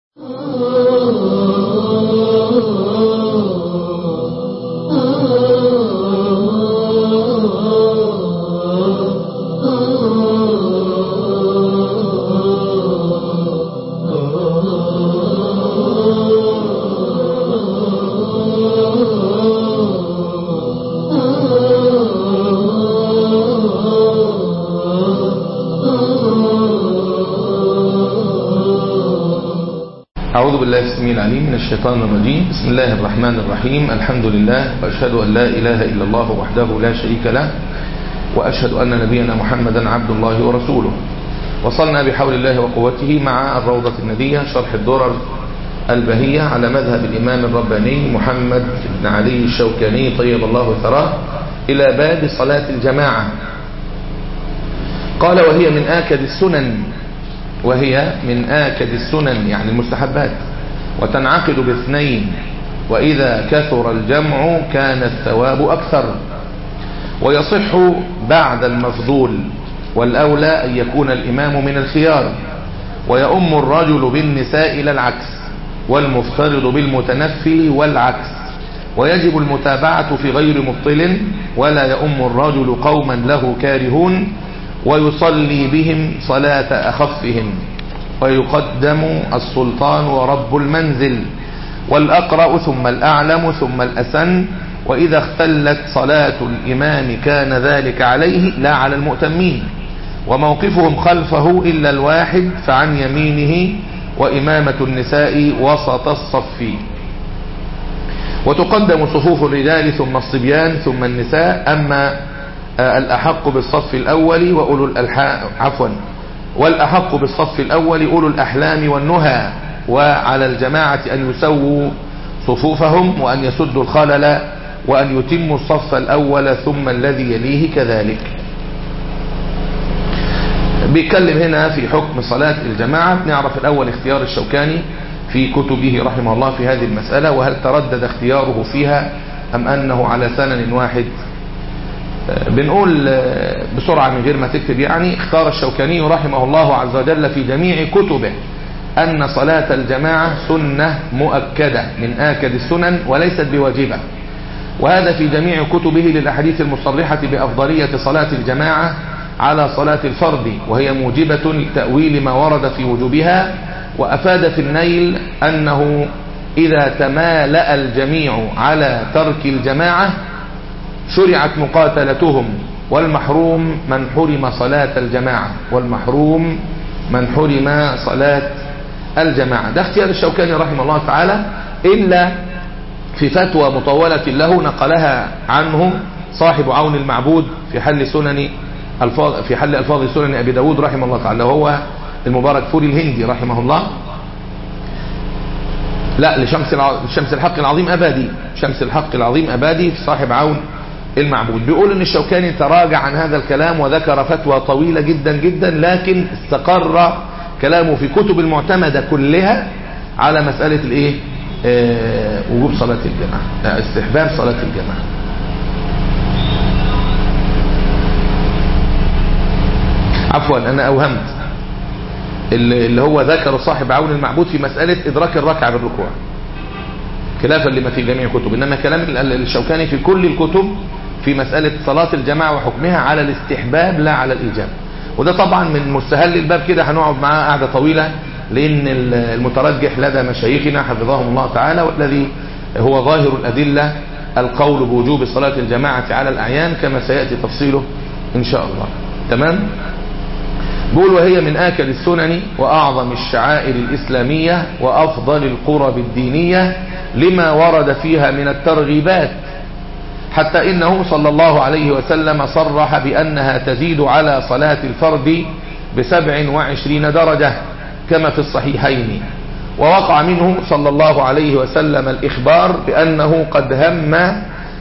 أعوذ بالله السميع العليم من الشيطان الرجيم بسم الله الرحمن الرحيم الحمد لله وأشهد أن لا إله إلا الله وحده لا شريك له وأشهد أن نبينا محمدا عبد الله ورسوله وصلنا بحول الله وقوته مع الروضة الندية شرح الدرر البهية على مذهب الإمام الرباني محمد بن علي الشوكاني طيب الله ثراه إلى باب صلاة الجماعة قال وهي من آكد السنن وهي من آكد السنن يعني المستحبات وتنعقد باثنين وإذا كثر الجمع كان الثواب أكثر ويصح بعد المفضول والأولى أن يكون الإمام من الخيار ويؤم الرجل بالنساء إلى العكس والمفترض بالمتنفل والعكس ويجب المتابعة في غير مبطل ولا يؤم الرجل قوما له كارهون ويصلي بهم صلاة أخفهم ويقدم السلطان ورب المنزل والأقرأ ثم الأعلم ثم الأسن وإذا اختلت صلاة الإمام كان ذلك عليه لا على المؤتمين وموقفهم خلفه إلا الواحد فعن يمينه وإمامة النساء وسط الصف وتقدم صفوف الرجال ثم الصبيان ثم النساء أما الأحق بالصف الأول وأولو الألحام عفوا والأحق بالصف الأول أولو الأحلام والنهى وعلى الجماعة أن يسووا صفوفهم وأن يسدوا الخلل وأن يتموا الصف الأول ثم الذي يليه كذلك بيتكلم هنا في حكم صلاة الجماعة نعرف الأول اختيار الشوكاني في كتبه رحمه الله في هذه المسألة وهل تردد اختياره فيها أم أنه على سنن واحد بنقول بسرعة من غير ما تكتب يعني اختار الشوكاني رحمه الله عز وجل في جميع كتبه أن صلاة الجماعة سنة مؤكدة من آكد السنن وليست بواجبة وهذا في جميع كتبه للأحاديث المصرحة بأفضلية صلاة الجماعة على صلاة الفرد وهي موجبة لتأويل ما ورد في وجوبها وأفاد في النيل أنه إذا تمالأ الجميع على ترك الجماعة شرعت مقاتلتهم والمحروم من حرم صلاة الجماعة والمحروم من حرم صلاة الجماعة ده اختيار الشوكاني رحمه الله تعالى إلا في فتوى مطولة له نقلها عنه صاحب عون المعبود في حل سنن الفاظ في حل ألفاظ سنن أبي داود رحمه الله تعالى وهو المبارك فوري الهندي رحمه الله لا لشمس شمس الحق العظيم أبادي شمس الحق العظيم أبادي صاحب عون المعبود بيقول ان الشوكاني تراجع عن هذا الكلام وذكر فتوى طويلة جدا جدا لكن استقر كلامه في كتب المعتمدة كلها على مسألة الايه اه وجوب صلاة الجماعة استحباب صلاة الجماعة عفوا انا اوهمت اللي هو ذكر صاحب عون المعبود في مسألة ادراك الركعة بالركوع خلافا لما في جميع الكتب انما كلام الشوكاني في كل الكتب في مسألة صلاة الجماعة وحكمها على الاستحباب لا على الإيجاب وده طبعا من مستهل الباب كده هنقعد معاه قعدة طويلة لأن المترجح لدى مشايخنا حفظهم الله تعالى والذي هو ظاهر الأدلة القول بوجوب صلاة الجماعة على الأعيان كما سيأتي تفصيله إن شاء الله تمام بقول وهي من آكل السنن وأعظم الشعائر الإسلامية وأفضل القرب الدينية لما ورد فيها من الترغيبات حتى إنه صلى الله عليه وسلم صرح بأنها تزيد على صلاة الفرد بسبع وعشرين درجة كما في الصحيحين ووقع منه صلى الله عليه وسلم الإخبار بأنه قد هم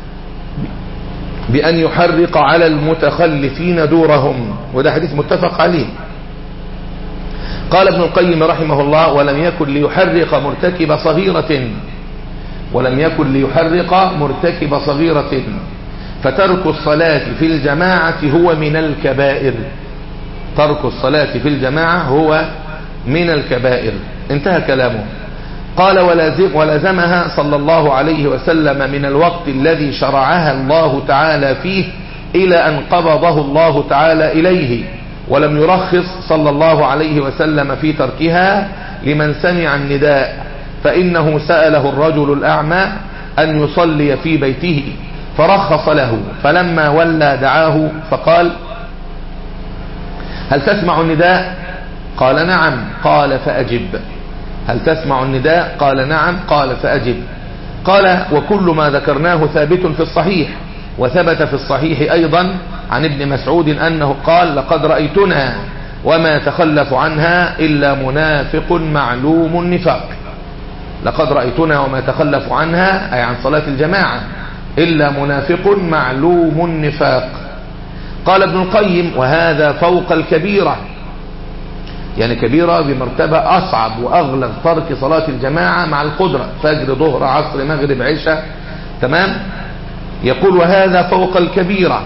بأن يحرق على المتخلفين دورهم وده حديث متفق عليه قال ابن القيم رحمه الله ولم يكن ليحرق مرتكب صغيرة ولم يكن ليحرق مرتكب صغيرة فترك الصلاة في الجماعة هو من الكبائر ترك الصلاة في الجماعة هو من الكبائر انتهى كلامه قال ولازم ولزمها صلى الله عليه وسلم من الوقت الذي شرعها الله تعالى فيه إلى أن قبضه الله تعالى إليه ولم يرخص صلى الله عليه وسلم في تركها لمن سمع النداء فإنه سأله الرجل الأعمى أن يصلي في بيته فرخص له فلما ولى دعاه فقال هل تسمع النداء قال نعم قال فأجب هل تسمع النداء قال نعم قال فأجب قال وكل ما ذكرناه ثابت في الصحيح وثبت في الصحيح أيضا عن ابن مسعود أنه قال لقد رأيتنا وما تخلف عنها إلا منافق معلوم النفاق لقد رأيتنا وما تخلف عنها أي عن صلاة الجماعة إلا منافق معلوم النفاق قال ابن القيم وهذا فوق الكبيرة يعني كبيرة بمرتبة أصعب وأغلب ترك صلاة الجماعة مع القدرة فجر ظهر عصر مغرب عشاء تمام يقول وهذا فوق الكبيرة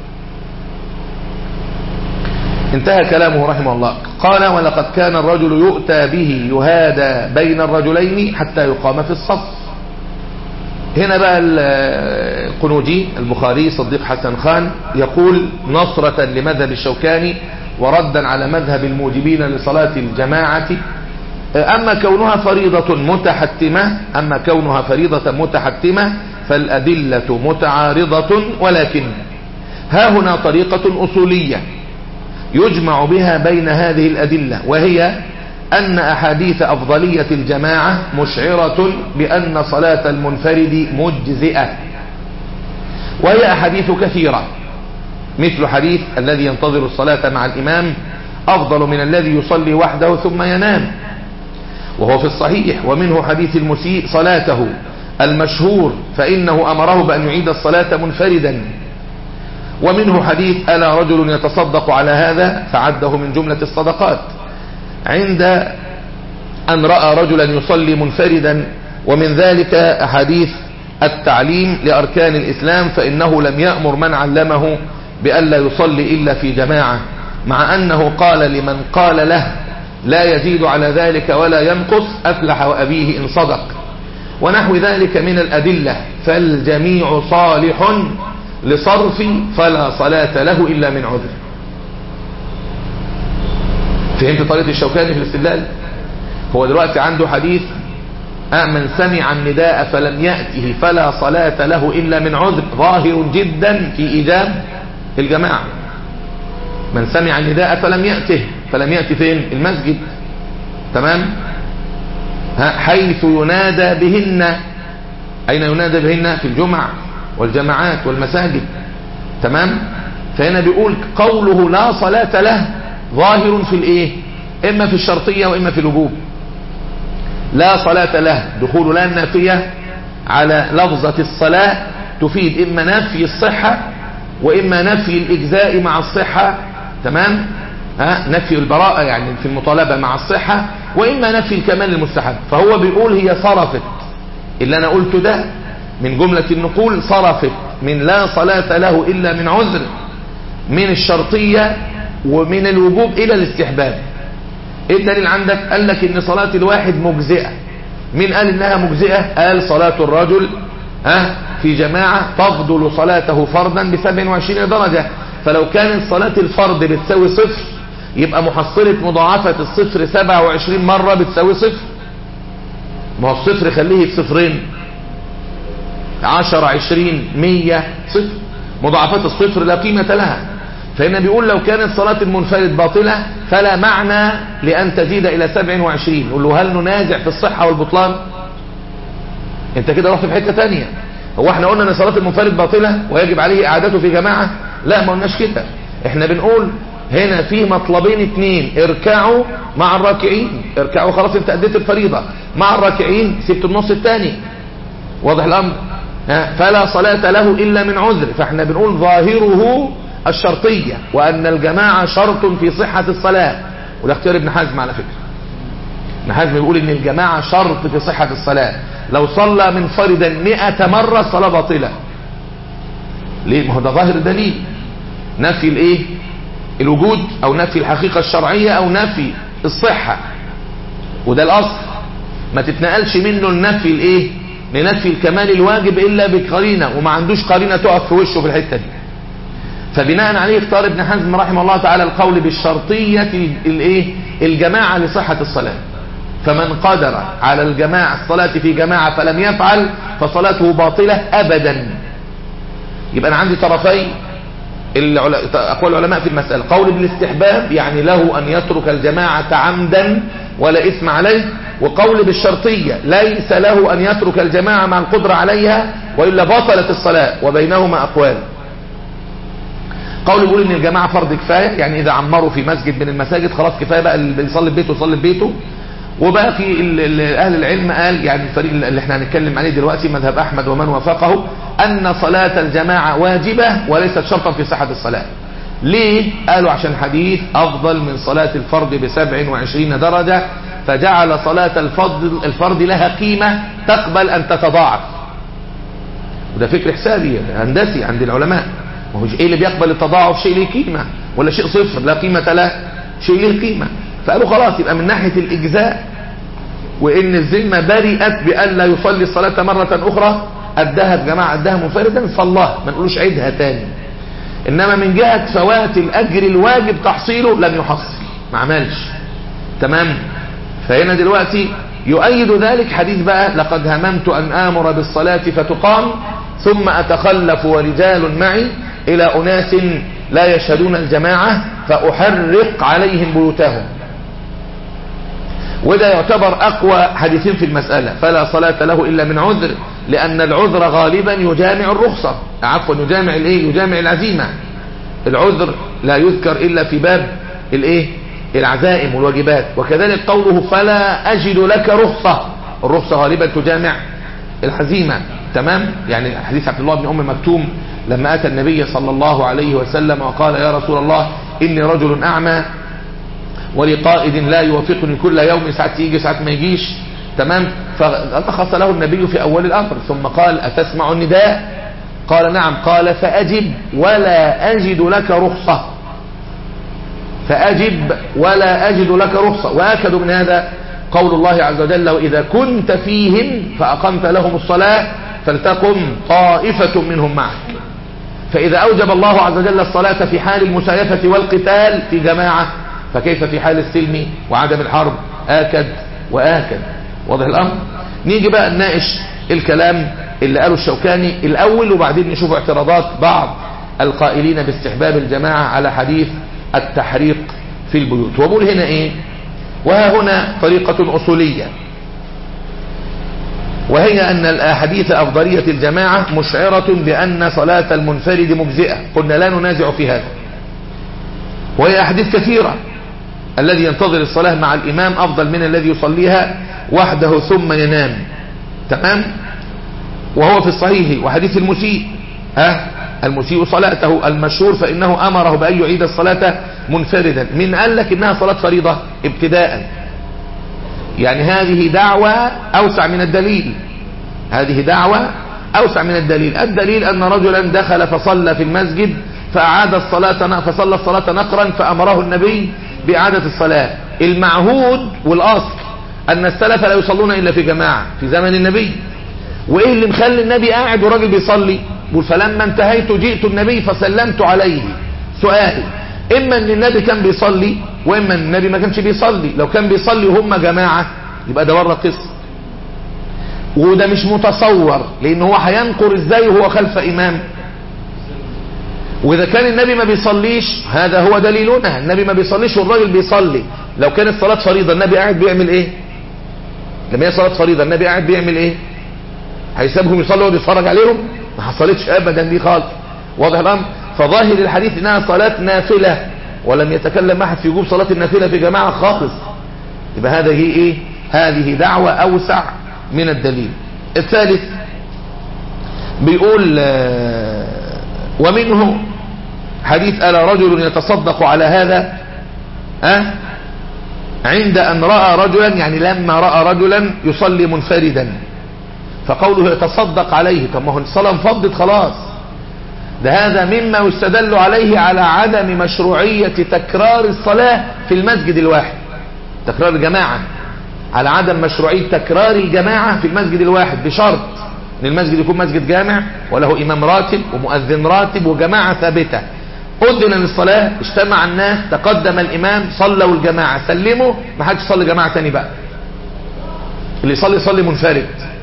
انتهى كلامه رحمه الله قال ولقد كان الرجل يؤتى به يهادى بين الرجلين حتى يقام في الصف هنا بقى القنوجي البخاري صديق حسن خان يقول نصرة لمذهب الشوكاني وردا على مذهب الموجبين لصلاة الجماعة أما كونها فريضة متحتمة أما كونها فريضة متحتمة فالأدلة متعارضة ولكن ها هنا طريقة أصولية يجمع بها بين هذه الأدلة وهي أن أحاديث أفضلية الجماعة مشعرة بأن صلاة المنفرد مجزئة وهي أحاديث كثيرة مثل حديث الذي ينتظر الصلاة مع الإمام أفضل من الذي يصلي وحده ثم ينام وهو في الصحيح ومنه حديث المسيء صلاته المشهور فإنه أمره بأن يعيد الصلاة منفردا ومنه حديث ألا رجل يتصدق على هذا فعده من جملة الصدقات عند أن رأى رجلا يصلي منفردا ومن ذلك أحاديث التعليم لأركان الإسلام فإنه لم يأمر من علمه بألا يصلي إلا في جماعة مع أنه قال لمن قال له لا يزيد على ذلك ولا ينقص أفلح وأبيه إن صدق ونحو ذلك من الأدلة فالجميع صالح لصرف فلا صلاة له إلا من عذر فهمت طريقة الشوكاني في الاستدلال هو دلوقتي عنده حديث من سمع النداء فلم يأته فلا صلاة له إلا من عذر ظاهر جدا في إيجاب الجماعة من سمع النداء فلم يأته فلم يأتي فين المسجد تمام حيث ينادى بهن أين ينادى بهن في الجمع والجماعات والمساجد تمام فهنا بيقول قوله لا صلاة له ظاهر في الايه اما في الشرطية واما في الوجوب لا صلاة له دخول لا النافية على لفظة الصلاة تفيد اما نفي الصحة واما نفي الاجزاء مع الصحة تمام ها نفي البراءة يعني في المطالبة مع الصحة واما نفي الكمال المستحب فهو بيقول هي صرفت اللي انا قلته ده من جملة النقول صرفت من لا صلاة له الا من عذر من الشرطية ومن الوجوب الى الاستحباب ايه الدليل عندك قال لك ان صلاة الواحد مجزئة مين قال انها مجزئة قال صلاة الرجل ها في جماعة تفضل صلاته فرضا ب 27 درجة فلو كانت صلاة الفرض بتساوي صفر يبقى محصلة مضاعفة الصفر 27 مرة بتساوي صفر ما هو الصفر خليه بصفرين 10 20 100 صفر مضاعفات الصفر لا قيمة لها فهنا بيقول لو كانت صلاة المنفرد باطلة فلا معنى لأن تزيد إلى 27 يقول له هل ننازع في الصحة والبطلان انت كده رحت في حتة تانية هو احنا قلنا ان صلاة المنفرد باطلة ويجب عليه اعادته في جماعة لا ما قلناش كده احنا بنقول هنا في مطلبين اتنين اركعوا مع الراكعين اركعوا خلاص انت اديت الفريضة مع الراكعين سبت النص الثاني واضح الامر ها فلا صلاة له الا من عذر فاحنا بنقول ظاهره الشرطية وان الجماعة شرط في صحة الصلاة وده اختيار ابن حزم على فكرة ابن حزم بيقول ان الجماعة شرط في صحة الصلاة لو صلى منفردا مئة مرة الصلاة باطلة ليه ما هو ده ظاهر دليل نفي الايه الوجود او نفي الحقيقة الشرعية او نفي الصحة وده الاصل ما تتنقلش منه النفي الايه لنفي الكمال الواجب الا بقرينه وما عندوش قرينه تقف في وشه في الحته دي فبناء عليه اختار ابن حزم رحمه الله تعالى القول بالشرطيه الايه الجماعه لصحه الصلاه فمن قدر على الجماعه الصلاه في جماعه فلم يفعل فصلاته باطله ابدا يبقى انا عندي طرفي العل... اقوال العلماء في المساله قول بالاستحباب يعني له ان يترك الجماعه عمدا ولا اثم عليه وقول بالشرطيه ليس له ان يترك الجماعه مع القدره عليها والا بطلت الصلاه وبينهما اقوال قول يقول ان الجماعه فرض كفايه يعني اذا عمروا في مسجد من المساجد خلاص كفايه بقى اللي بيصلي في بيته يصلي في بيته وباقي ال- ال- اهل العلم قال يعني الفريق اللي احنا هنتكلم عليه دلوقتي مذهب احمد ومن وافقه ان صلاه الجماعه واجبه وليست شرطا في صحه الصلاه ليه قالوا عشان حديث افضل من صلاه الفرد ب 27 درجه فجعل صلاه الفرد الفرد لها قيمه تقبل ان تتضاعف وده فكر حسابي هندسي عند العلماء ما هو ايه اللي بيقبل التضاعف شيء له قيمه ولا شيء صفر لا قيمه له شيء له قيمه فقالوا خلاص يبقى من ناحيه الاجزاء وان الذمه برئت بان لا يصلي الصلاه مره اخرى ادها الجماعه ادها منفردا صلاه ما نقولوش عيدها تاني انما من جهه فوات الاجر الواجب تحصيله لم يحصل ما عملش تمام فهنا دلوقتي يؤيد ذلك حديث بقى لقد هممت ان امر بالصلاه فتقام ثم اتخلف ورجال معي الى اناس لا يشهدون الجماعه فاحرق عليهم بيوتهم وده يعتبر اقوى حديثين في المسألة فلا صلاة له الا من عذر لان العذر غالبا يجامع الرخصة عفوا يجامع الايه يجامع العزيمة العذر لا يذكر الا في باب الايه العزائم والواجبات وكذلك قوله فلا اجد لك رخصة الرخصة غالبا تجامع العزيمة تمام يعني حديث عبد الله بن ام مكتوم لما اتى النبي صلى الله عليه وسلم وقال يا رسول الله اني رجل اعمى ولقائد لا يوافقني كل يوم ساعات يجي ساعات ما يجيش تمام فرخص له النبي في اول الامر ثم قال اتسمع النداء قال نعم قال فاجب ولا اجد لك رخصه فاجب ولا اجد لك رخصه واكد من هذا قول الله عز وجل واذا كنت فيهم فاقمت لهم الصلاه فلتقم طائفه منهم معك فاذا اوجب الله عز وجل الصلاه في حال المسايفه والقتال في جماعه فكيف في حال السلم وعدم الحرب آكد وآكد واضح الأمر نيجي بقى نناقش الكلام اللي قاله الشوكاني الأول وبعدين نشوف اعتراضات بعض القائلين باستحباب الجماعة على حديث التحريق في البيوت وبقول هنا ايه وها هنا طريقة أصولية وهي أن الأحاديث أفضلية الجماعة مشعرة بأن صلاة المنفرد مجزئة قلنا لا ننازع في هذا وهي أحاديث كثيرة الذي ينتظر الصلاة مع الإمام أفضل من الذي يصليها وحده ثم ينام تمام وهو في الصحيح وحديث المسيء ها المسيء صلاته المشهور فإنه أمره بأن يعيد الصلاة منفردا من قال لك إنها صلاة فريضة ابتداء يعني هذه دعوة أوسع من الدليل هذه دعوة أوسع من الدليل الدليل أن رجلا دخل فصلى في المسجد فأعاد الصلاة فصلى الصلاة نقرا فأمره النبي بإعادة الصلاة المعهود والأصل أن السلف لا يصلون إلا في جماعة في زمن النبي وإيه اللي مخلي النبي قاعد وراجل بيصلي يقول فلما انتهيت جئت النبي فسلمت عليه سؤال إما أن النبي كان بيصلي وإما أن النبي ما كانش بيصلي لو كان بيصلي وهم جماعة يبقى ده بره قصة وده مش متصور لأن هو هينقر إزاي وهو خلف إمام واذا كان النبي ما بيصليش هذا هو دليلنا النبي ما بيصليش والراجل بيصلي لو كانت صلاة فريضة النبي قاعد بيعمل ايه لما هي صلاة فريضة النبي قاعد بيعمل ايه هيسيبهم يصلوا ويتفرج عليهم ما حصلتش ابدا دي خالص واضح الامر فظاهر الحديث انها صلاة نافلة ولم يتكلم احد في وجوب صلاة النافلة في جماعة خالص يبقى هذا هي ايه هذه دعوة اوسع من الدليل الثالث بيقول آه ومنه حديث ألا رجل يتصدق على هذا أه؟ عند أن رأى رجلا يعني لما رأى رجلا يصلي منفردا فقوله يتصدق عليه طب ما هو الصلاة انفضت خلاص ده هذا مما يستدل عليه على عدم مشروعية تكرار الصلاة في المسجد الواحد تكرار الجماعة على عدم مشروعية تكرار الجماعة في المسجد الواحد بشرط ان المسجد يكون مسجد جامع وله امام راتب ومؤذن راتب وجماعة ثابتة أذن للصلاة اجتمع الناس تقدم الإمام صلوا الجماعة سلموا ما حدش يصلي جماعة تاني بقى اللي يصلي يصلي منفرد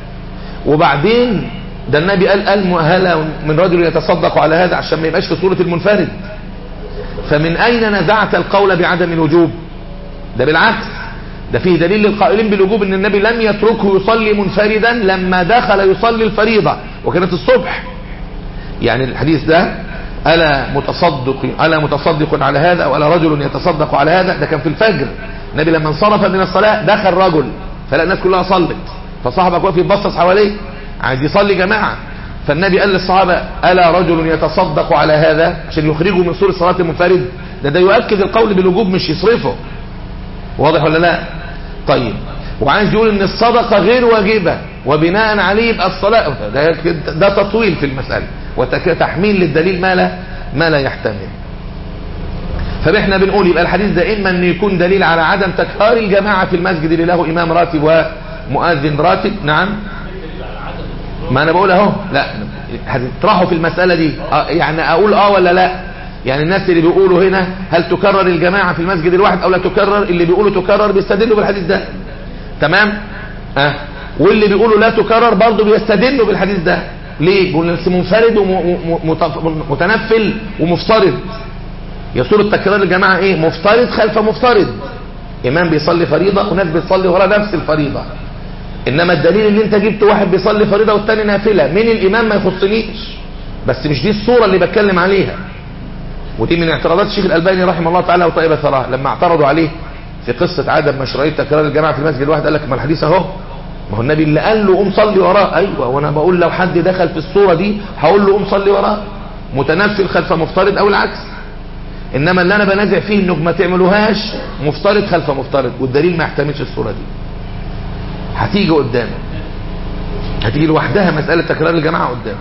وبعدين ده النبي قال قال مؤهلة من رجل يتصدق على هذا عشان ما يبقاش في صورة المنفرد فمن أين نزعت القول بعدم الوجوب ده بالعكس ده فيه دليل للقائلين بالوجوب ان النبي لم يتركه يصلي منفردا لما دخل يصلي الفريضة وكانت الصبح يعني الحديث ده ألا متصدق ألا متصدق على هذا ولا رجل يتصدق على هذا ده كان في الفجر النبي لما انصرف من الصلاة دخل رجل فلا الناس كلها صلت فصاحبك واقف يتبصص حواليه عايز يصلي جماعة فالنبي قال للصحابة ألا رجل يتصدق على هذا عشان يخرجه من صورة صلاة المنفرد ده ده يؤكد القول بالوجوب مش يصرفه واضح ولا لا طيب وعايز يقول ان الصدقة غير واجبة وبناء عليه يبقى الصلاة ده, ده تطويل في المسألة وتحميل للدليل ما لا ما لا يحتمل فاحنا بنقول يبقى الحديث ده اما ان يكون دليل على عدم تكرار الجماعة في المسجد اللي له امام راتب ومؤذن راتب نعم ما انا بقول اهو لا هتطرحوا في المسألة دي يعني اقول اه ولا لا يعني الناس اللي بيقولوا هنا هل تكرر الجماعة في المسجد الواحد او لا تكرر اللي بيقولوا تكرر بيستدلوا بالحديث ده تمام اه واللي بيقولوا لا تكرر برضه بيستدلوا بالحديث ده ليه بيقول منفرد ومتنفل ومفترض يا صورة تكرار الجماعة ايه مفترض خلف مفترض امام بيصلي فريضة وناس بتصلي ورا نفس الفريضة انما الدليل اللي انت جبت واحد بيصلي فريضة والتاني نافلة مين الامام ما يخصنيش بس مش دي الصورة اللي بتكلم عليها ودي من اعتراضات الشيخ الالباني رحمه الله تعالى وطيب ثراه لما اعترضوا عليه في قصة عدم مشروعية تكرار الجماعة في المسجد الواحد قال لك ما الحديث اهو ما هو النبي اللي قال له قوم صلي وراه ايوه وانا بقول لو حد دخل في الصورة دي هقول له قوم صلي وراه متنفل خلف مفترض او العكس انما اللي انا بنازع فيه انك ما تعملوهاش مفترض خلف مفترض والدليل ما يحتملش الصورة دي هتيجي قدامك هتيجي لوحدها مسألة تكرار الجماعة قدامك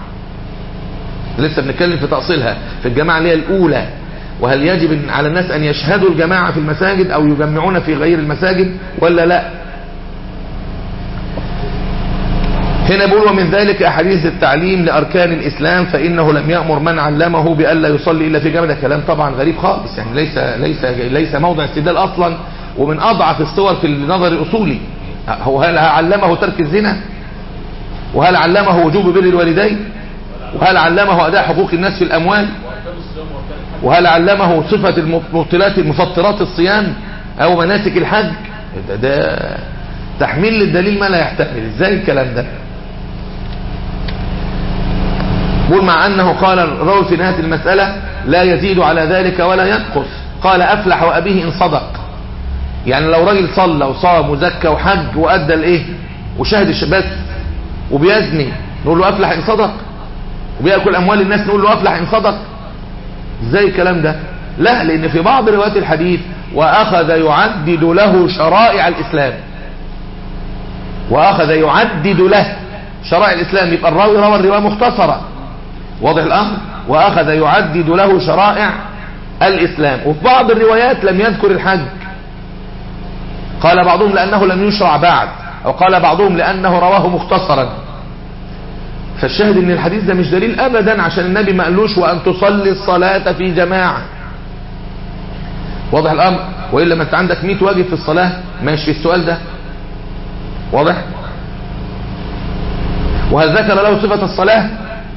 لسه بنتكلم في تأصيلها في الجماعة اللي هي الأولى وهل يجب على الناس أن يشهدوا الجماعة في المساجد أو يجمعون في غير المساجد ولا لا هنا بيقول ومن ذلك أحاديث التعليم لأركان الإسلام فإنه لم يأمر من علمه بألا يصلي إلا في جامع ده كلام طبعا غريب خالص يعني ليس ليس ليس موضع استدلال أصلا ومن أضعف الصور في النظر الأصولي هو هل علمه ترك الزنا وهل علمه وجوب بر الوالدين وهل علمه أداء حقوق الناس في الأموال وهل علمه صفة المبطلات المفطرات الصيام أو مناسك الحج ده, ده تحميل للدليل ما لا يحتمل ازاي الكلام ده بقول مع أنه قال الراوي في نهاية المسألة لا يزيد على ذلك ولا ينقص قال أفلح وأبيه إن صدق يعني لو راجل صلى وصام وزكى وحج وأدى الإيه وشهد الشبات وبيزني نقول له أفلح إن صدق وبيأكل أموال الناس نقول له أفلح إن صدق ازاي الكلام ده لا لأن في بعض روايات الحديث وأخذ يعدد له شرائع الإسلام وأخذ يعدد له شرائع الإسلام يبقى الراوي روى الرواية مختصرة واضح الأمر وأخذ يعدد له شرائع الإسلام وفي بعض الروايات لم يذكر الحج قال بعضهم لأنه لم يشرع بعد أو قال بعضهم لأنه رواه مختصرا فالشاهد ان الحديث ده مش دليل ابدا عشان النبي ما قالوش وان تصلي الصلاة في جماعة واضح الامر وإلا ما انت عندك 100 واجب في الصلاة ماشي في السؤال ده واضح وهل ذكر له صفة الصلاة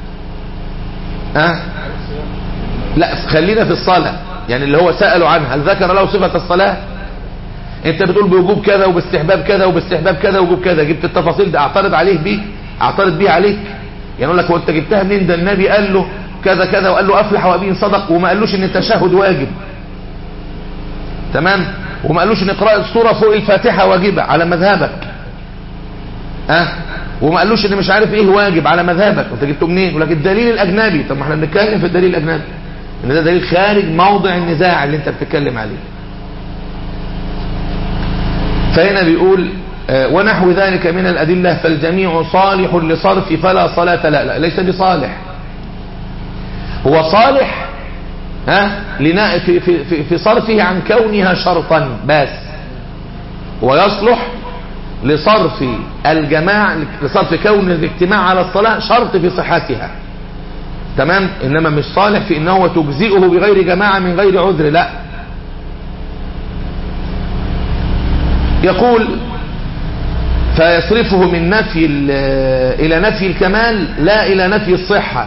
أه؟ لا خلينا في الصلاة يعني اللي هو سألوا عنها هل ذكر له صفة الصلاة انت بتقول بوجوب كذا وباستحباب كذا وباستحباب كذا وجوب كذا جبت التفاصيل دي اعترض عليه بيه اعترض بيه عليك يعني اقول لك هو انت جبتها منين ده النبي قال له كذا كذا وقال له افلح وابين صدق وما قالوش ان التشهد واجب تمام وما قالوش ان قراءة السورة فوق الفاتحة واجبة على مذهبك ها أه؟ وما قالوش ان مش عارف ايه واجب على مذهبك انت جبته منين يقول لك الدليل الاجنبي طب ما احنا بنتكلم في الدليل الاجنبي ان ده دليل خارج موضع النزاع اللي انت بتتكلم عليه فهنا بيقول ونحو ذلك من الأدلة فالجميع صالح لصرف فلا صلاة لا, لا ليس بصالح هو صالح ها في, في, في صرفه عن كونها شرطا بس ويصلح لصرف الجماع لصرف كون الاجتماع على الصلاة شرط في صحتها تمام انما مش صالح في انه تجزئه بغير جماعة من غير عذر لا يقول فيصرفه من نفي الى نفي الكمال لا الى نفي الصحة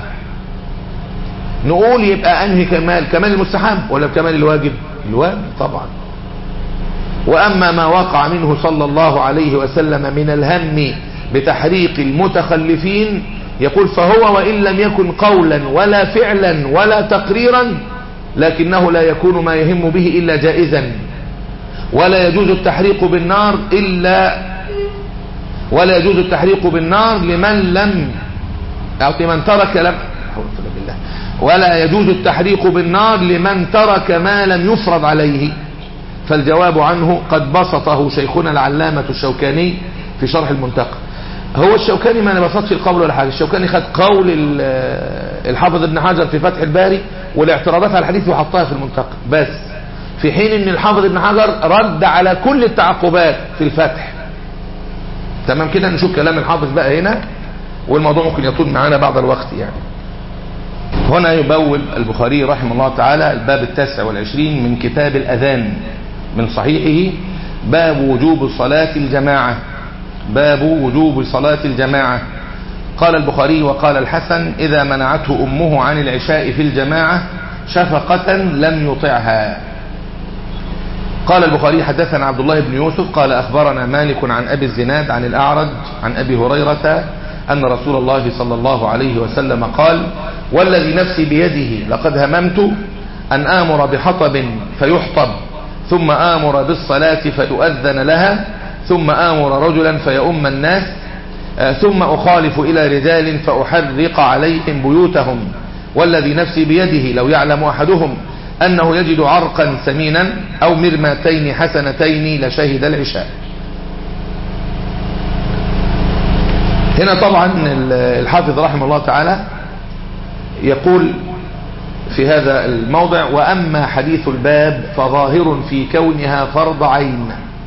نقول يبقى انهي كمال كمال المستحب ولا كمال الواجب الواجب طبعا واما ما وقع منه صلى الله عليه وسلم من الهم بتحريق المتخلفين يقول فهو وان لم يكن قولا ولا فعلا ولا تقريرا لكنه لا يكون ما يهم به الا جائزا ولا يجوز التحريق بالنار الا ولا يجوز التحريق بالنار لمن لم او لمن ترك لم بالله ولا يجوز التحريق بالنار لمن ترك ما لم يفرض عليه فالجواب عنه قد بسطه شيخنا العلامة الشوكاني في شرح المنتقى هو الشوكاني ما بسطش القول ولا حاجة الشوكاني خد قول الحافظ ابن حجر في فتح الباري والاعتراضات على الحديث وحطها في المنتقى بس في حين ان الحافظ ابن حجر رد على كل التعقبات في الفتح تمام كده نشوف كلام الحافظ بقى هنا والموضوع ممكن يطول معانا بعض الوقت يعني هنا يبول البخاري رحمه الله تعالى الباب التاسع والعشرين من كتاب الأذان من صحيحه باب وجوب صلاة الجماعة باب وجوب صلاة الجماعة قال البخاري وقال الحسن إذا منعته أمه عن العشاء في الجماعة شفقة لم يطعها قال البخاري حدثنا عبد الله بن يوسف قال أخبرنا مالك عن أبي الزناد عن الأعرج عن أبي هريرة أن رسول الله صلى الله عليه وسلم قال والذي نفسي بيده لقد هممت أن آمر بحطب فيحطب ثم آمر بالصلاة فتؤذن لها ثم آمر رجلا فيؤم الناس ثم أخالف إلى رجال فأحرق عليهم بيوتهم والذي نفسي بيده لو يعلم أحدهم أنه يجد عرقا سمينا أو مرماتين حسنتين لشهد العشاء هنا طبعا الحافظ رحمه الله تعالى يقول في هذا الموضع وأما حديث الباب فظاهر في كونها فرض عين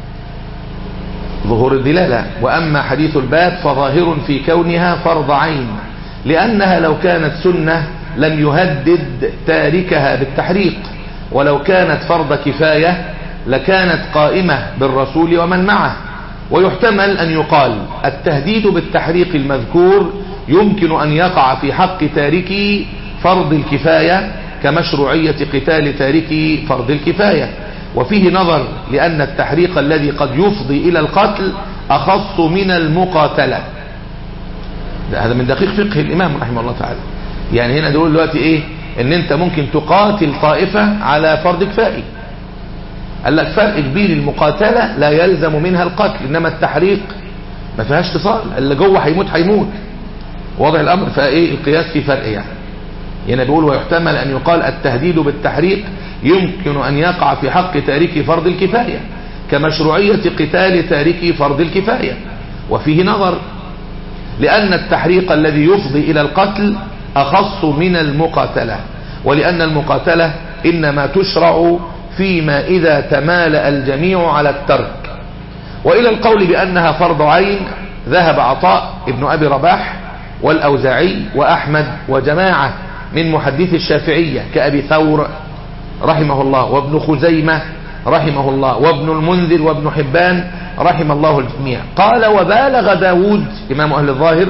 ظهور الدلالة وأما حديث الباب فظاهر في كونها فرض عين لأنها لو كانت سنة لم يهدد تاركها بالتحريق ولو كانت فرض كفاية لكانت قائمة بالرسول ومن معه ويحتمل أن يقال التهديد بالتحريق المذكور يمكن أن يقع في حق تاركي فرض الكفاية كمشروعية قتال تاركي فرض الكفاية وفيه نظر لأن التحريق الذي قد يفضي إلى القتل أخص من المقاتلة هذا من دقيق فقه الإمام رحمه الله تعالى يعني هنا دول دلوقتي إيه ان انت ممكن تقاتل طائفة على فرض كفائي قال لك فرق كبير المقاتلة لا يلزم منها القتل انما التحريق ما فيهاش اتصال اللي جوه هيموت هيموت واضح الامر فايه القياس في فرق يعني هنا بيقول ويحتمل ان يقال التهديد بالتحريق يمكن ان يقع في حق تارك فرض الكفاية كمشروعية قتال تارك فرض الكفاية وفيه نظر لأن التحريق الذي يفضي إلى القتل أخص من المقاتلة ولأن المقاتلة إنما تشرع فيما إذا تمالأ الجميع على الترك وإلى القول بأنها فرض عين ذهب عطاء ابن أبي رباح والأوزاعي وأحمد وجماعة من محدث الشافعية كأبي ثور رحمه الله وابن خزيمة رحمه الله وابن المنذر وابن حبان رحم الله الجميع قال وبالغ داود إمام أهل الظاهر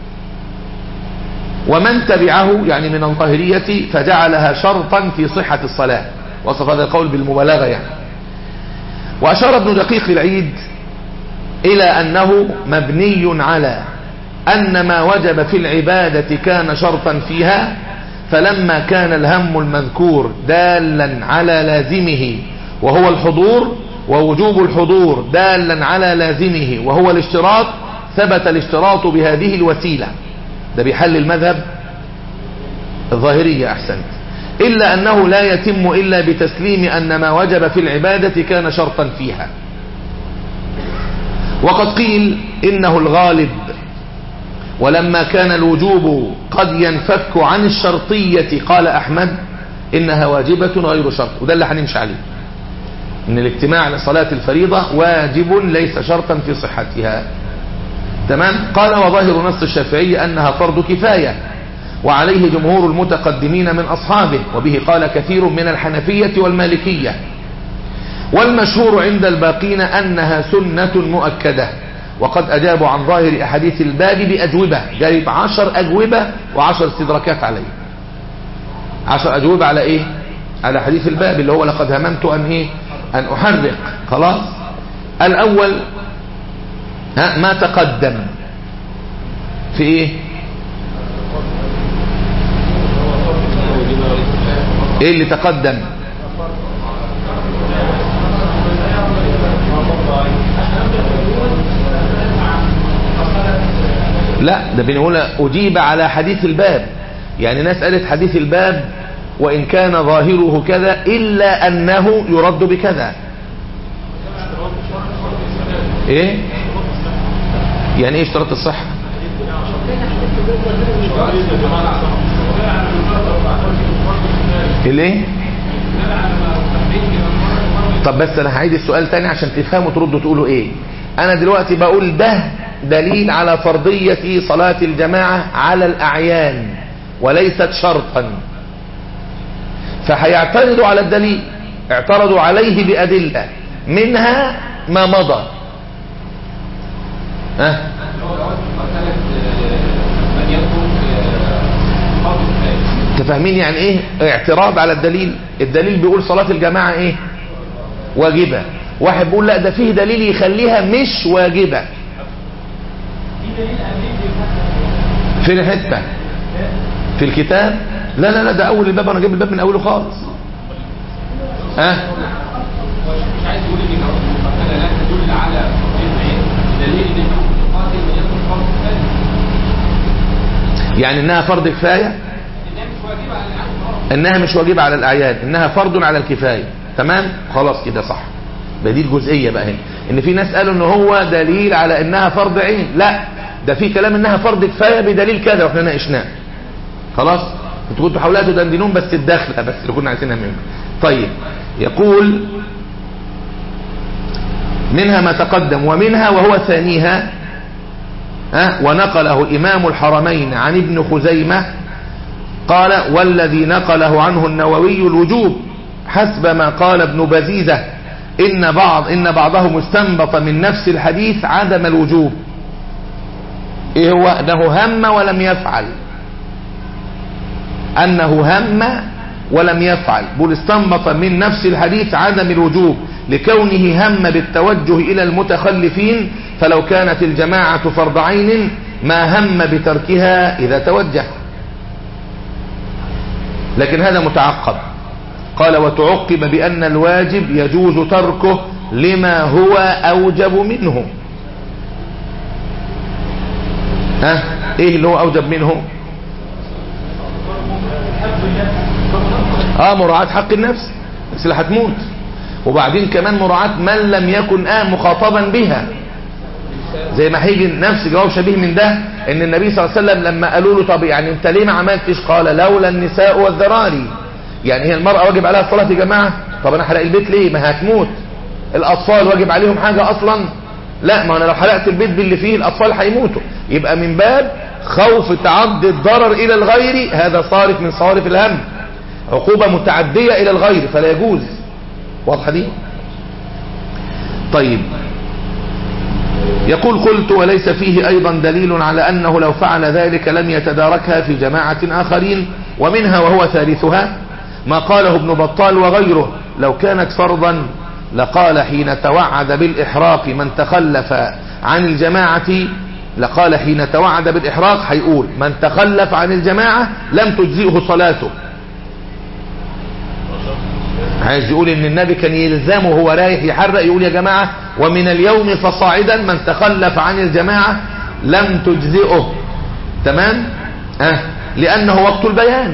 ومن تبعه يعني من الظاهرية فجعلها شرطا في صحة الصلاة وصف هذا القول بالمبالغة يعني وأشار ابن دقيق العيد إلى أنه مبني على أن ما وجب في العبادة كان شرطا فيها فلما كان الهم المذكور دالا على لازمه وهو الحضور ووجوب الحضور دالا على لازمه وهو الاشتراط ثبت الاشتراط بهذه الوسيلة ده بيحل المذهب الظاهرية أحسنت إلا أنه لا يتم إلا بتسليم أن ما وجب في العبادة كان شرطا فيها وقد قيل إنه الغالب ولما كان الوجوب قد ينفك عن الشرطية قال أحمد إنها واجبة غير شرط وده اللي هنمشي عليه ان الاجتماع لصلاة الفريضة واجب ليس شرطا في صحتها تمام قال وظاهر نص الشافعي أنها فرض كفاية وعليه جمهور المتقدمين من أصحابه وبه قال كثير من الحنفية والمالكية والمشهور عند الباقين أنها سنة مؤكدة وقد أجابوا عن ظاهر أحاديث الباب بأجوبة جايب عشر أجوبة وعشر استدراكات عليه عشر أجوبة على إيه على حديث الباب اللي هو لقد هممت أن إيه أن أحرق خلاص الأول ها ما تقدم في إيه إيه اللي تقدم لا ده بنقول أجيب على حديث الباب يعني ناس قالت حديث الباب وإن كان ظاهره كذا إلا أنه يرد بكذا إيه يعني إيه اشتراط الصحة الايه طب بس انا هعيد السؤال تاني عشان تفهموا تردوا تقولوا ايه انا دلوقتي بقول ده دليل على فرضية صلاة الجماعة على الاعيان وليست شرطا فهيعترضوا على الدليل اعترضوا عليه بأدلة منها ما مضى ها أه؟ تفهمين يعني ايه اعتراض على الدليل الدليل بيقول صلاة الجماعة ايه واجبة واحد بيقول لا ده فيه دليل يخليها مش واجبة فين الحتة في الكتاب لا لا لا ده اول الباب انا جايب الباب من اوله خالص ها أه؟ مش عايز يقول ان المقاتله لا تدل على دليل ان القاتل يكون فرض كفايه يعني انها فرض كفايه انها مش واجبه على الاعيان انها فرض على الكفايه تمام خلاص كده صح دي الجزئيه بقى هنا ان في ناس قالوا ان هو دليل على انها فرض عين لا ده في كلام انها فرض كفايه بدليل كذا واحنا ناقشناه خلاص انتوا كنتوا حاولات تدندنون بس الداخله بس اللي كنا عايزينها منكم طيب يقول منها ما تقدم ومنها وهو ثانيها ها ونقله إمام الحرمين عن ابن خزيمة قال والذي نقله عنه النووي الوجوب حسب ما قال ابن بزيزة إن بعض إن بعضهم استنبط من نفس الحديث عدم الوجوب إيه هو أنه هم ولم يفعل أنه هم ولم يفعل بل استنبط من نفس الحديث عدم الوجوب لكونه هم بالتوجه إلى المتخلفين فلو كانت الجماعة فرض عين ما هم بتركها إذا توجه لكن هذا متعقب قال وتعقب بأن الواجب يجوز تركه لما هو أوجب منه ها ايه اللي هو أوجب منه اه مراعاة حق النفس بس اللي هتموت وبعدين كمان مراعاة من لم يكن آه مخاطبا بها زي ما هيجي نفس جواب شبيه من ده ان النبي صلى الله عليه وسلم لما قالوا له طب يعني انت ليه ما عملتش قال لولا النساء والذراري يعني هي المرأة واجب عليها الصلاة يا جماعة طب انا حرق البيت ليه ما هتموت الاطفال واجب عليهم حاجة اصلا لا ما انا لو حرقت البيت باللي فيه الاطفال هيموتوا يبقى من باب خوف تعدي الضرر الى الغير هذا صارف من صوارف الهم عقوبة متعدية الى الغير فلا يجوز واضحة دي طيب يقول قلت وليس فيه أيضا دليل على أنه لو فعل ذلك لم يتداركها في جماعة آخرين ومنها وهو ثالثها ما قاله ابن بطال وغيره لو كانت فرضا لقال حين توعد بالإحراق من تخلف عن الجماعة لقال حين توعد بالإحراق هيقول من تخلف عن الجماعة لم تجزئه صلاته عايز يقول ان النبي كان يلزمه وهو رايح يحرق يقول يا جماعة ومن اليوم فصاعدا من تخلف عن الجماعة لم تجزئه تمام أه لأنه وقت البيان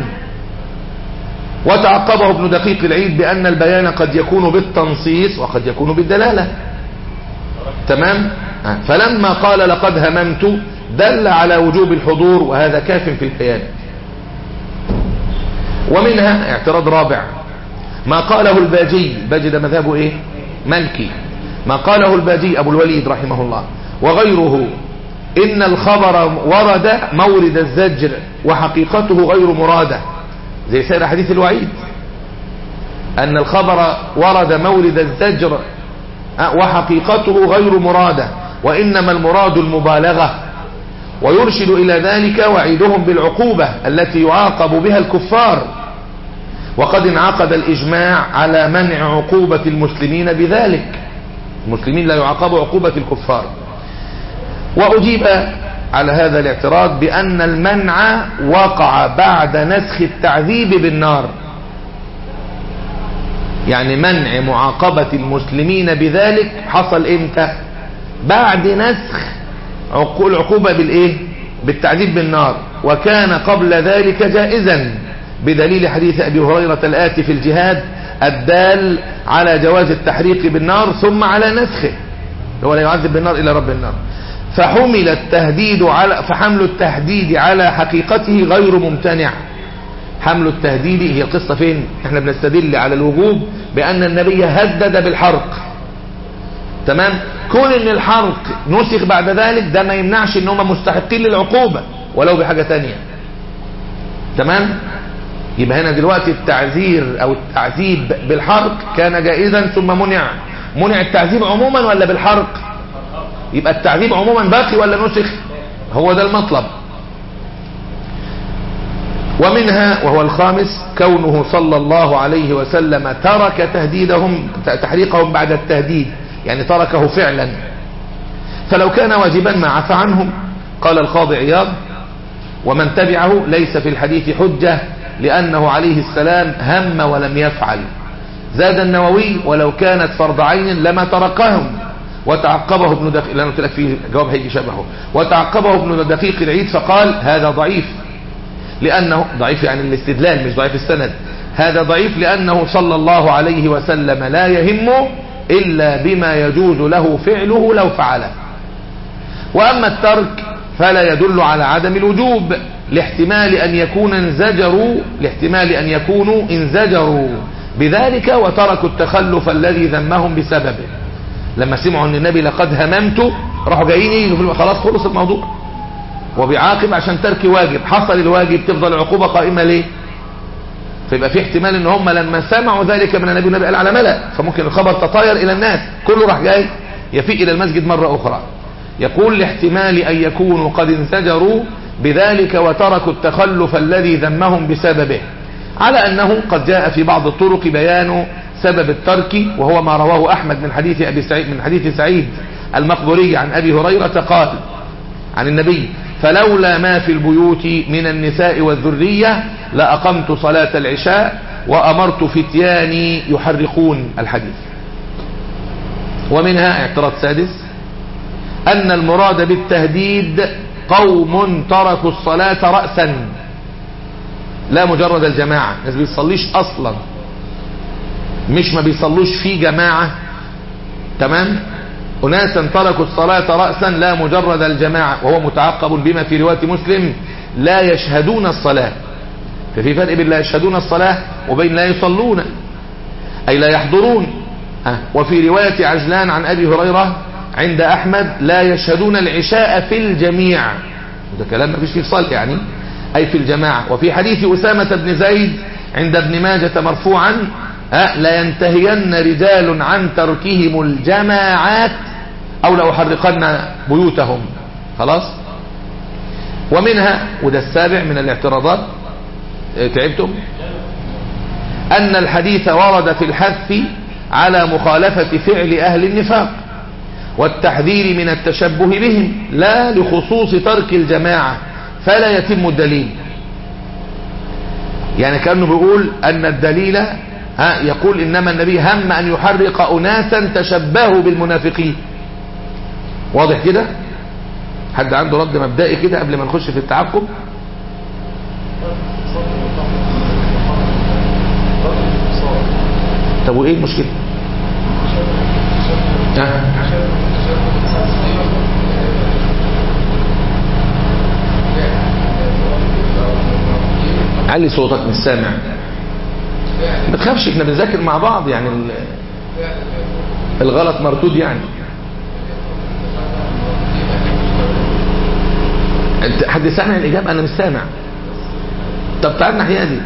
وتعقبه ابن دقيق العيد بأن البيان قد يكون بالتنصيص وقد يكون بالدلالة تمام أه فلما قال لقد هممت دل على وجوب الحضور وهذا كاف في البيان ومنها اعتراض رابع ما قاله الباجي الباجي ده مذهبه ايه ملكي ما قاله الباجي أبو الوليد رحمه الله وغيره إن الخبر ورد مورد الزجر وحقيقته غير مرادة زي سير حديث الوعيد أن الخبر ورد مورد الزجر وحقيقته غير مرادة وإنما المراد المبالغة ويرشد إلى ذلك وعيدهم بالعقوبة التي يعاقب بها الكفار وقد انعقد الإجماع على منع عقوبة المسلمين بذلك المسلمين لا يعاقبوا عقوبة الكفار وأجيب على هذا الاعتراض بأن المنع وقع بعد نسخ التعذيب بالنار يعني منع معاقبة المسلمين بذلك حصل امتى بعد نسخ العقوبة بالايه بالتعذيب بالنار وكان قبل ذلك جائزا بدليل حديث أبي هريرة الآتي في الجهاد الدال على جواز التحريق بالنار ثم على نسخه هو لا يعذب بالنار إلى رب النار فحمل التهديد على فحمل التهديد على حقيقته غير ممتنع حمل التهديد هي القصة فين احنا بنستدل على الوجوب بأن النبي هدد بالحرق تمام كون ان الحرق نسخ بعد ذلك ده ما يمنعش ان هم مستحقين للعقوبة ولو بحاجة تانية تمام يبقى هنا دلوقتي التعذير او التعذيب بالحرق كان جائزا ثم منع منع التعذيب عموما ولا بالحرق يبقى التعذيب عموما باقي ولا نسخ هو ده المطلب ومنها وهو الخامس كونه صلى الله عليه وسلم ترك تهديدهم تحريقهم بعد التهديد يعني تركه فعلا فلو كان واجبا ما عفى عنهم قال القاضي عياض ومن تبعه ليس في الحديث حجة لأنه عليه السلام هم ولم يفعل زاد النووي ولو كانت فرض عين لما تركهم وتعقبه ابن دقيق لأنه قلت لك فيه جواب هيجي شبهه وتعقبه ابن دقيق العيد فقال هذا ضعيف لأنه ضعيف يعني الاستدلال مش ضعيف السند هذا ضعيف لأنه صلى الله عليه وسلم لا يهم إلا بما يجوز له فعله لو فعله وأما الترك فلا يدل على عدم الوجوب لاحتمال أن يكون انزجروا لاحتمال أن يكونوا انزجروا بذلك وتركوا التخلف الذي ذمهم بسببه لما سمعوا ان النبي لقد هممت راحوا جايين يجوا خلاص خلص الموضوع وبيعاقب عشان ترك واجب حصل الواجب تفضل العقوبة قائمة ليه فيبقى في احتمال ان هم لما سمعوا ذلك من النبي النبي قال على ملأ فممكن الخبر تطاير الى الناس كله راح جاي يفيق الى المسجد مرة اخرى يقول لاحتمال ان يكونوا قد انزجروا بذلك وتركوا التخلف الذي ذمهم بسببه على انه قد جاء في بعض الطرق بيان سبب الترك وهو ما رواه احمد من حديث ابي سعيد من حديث سعيد المقبوري عن ابي هريرة قال عن النبي فلولا ما في البيوت من النساء والذرية لأقمت صلاة العشاء وأمرت فتياني يحرقون الحديث ومنها اعتراض سادس أن المراد بالتهديد قوم تركوا الصلاة رأسا لا مجرد الجماعة الناس بيصليش أصلا مش ما بيصلوش في جماعة تمام أناسا تركوا الصلاة رأسا لا مجرد الجماعة وهو متعقب بما في رواية مسلم لا يشهدون الصلاة ففي فرق بين لا يشهدون الصلاة وبين لا يصلون أي لا يحضرون وفي رواية عجلان عن أبي هريرة عند أحمد لا يشهدون العشاء في الجميع ده كلام ما فيش فيه فصل يعني أي في الجماعة وفي حديث أسامة بن زيد عند ابن ماجة مرفوعا لا ينتهين رجال عن تركهم الجماعات او لأحرقن بيوتهم خلاص ومنها وده السابع من الاعتراضات تعبتم ان الحديث ورد في الحث على مخالفة فعل اهل النفاق والتحذير من التشبه بهم لا لخصوص ترك الجماعة فلا يتم الدليل يعني كأنه بيقول ان الدليل ها يقول إنما النبي هم أن يحرق أناسا تشبهوا بالمنافقين واضح كده حد عنده رد مبدئي كده قبل ما نخش في التعقب طب وايه المشكلة ها علي صوتك مش سامع ما تخافش احنا بنذاكر مع بعض يعني ال... الغلط مردود يعني انت حد سامع الاجابه انا مش سامع طب تعال الناحيه دي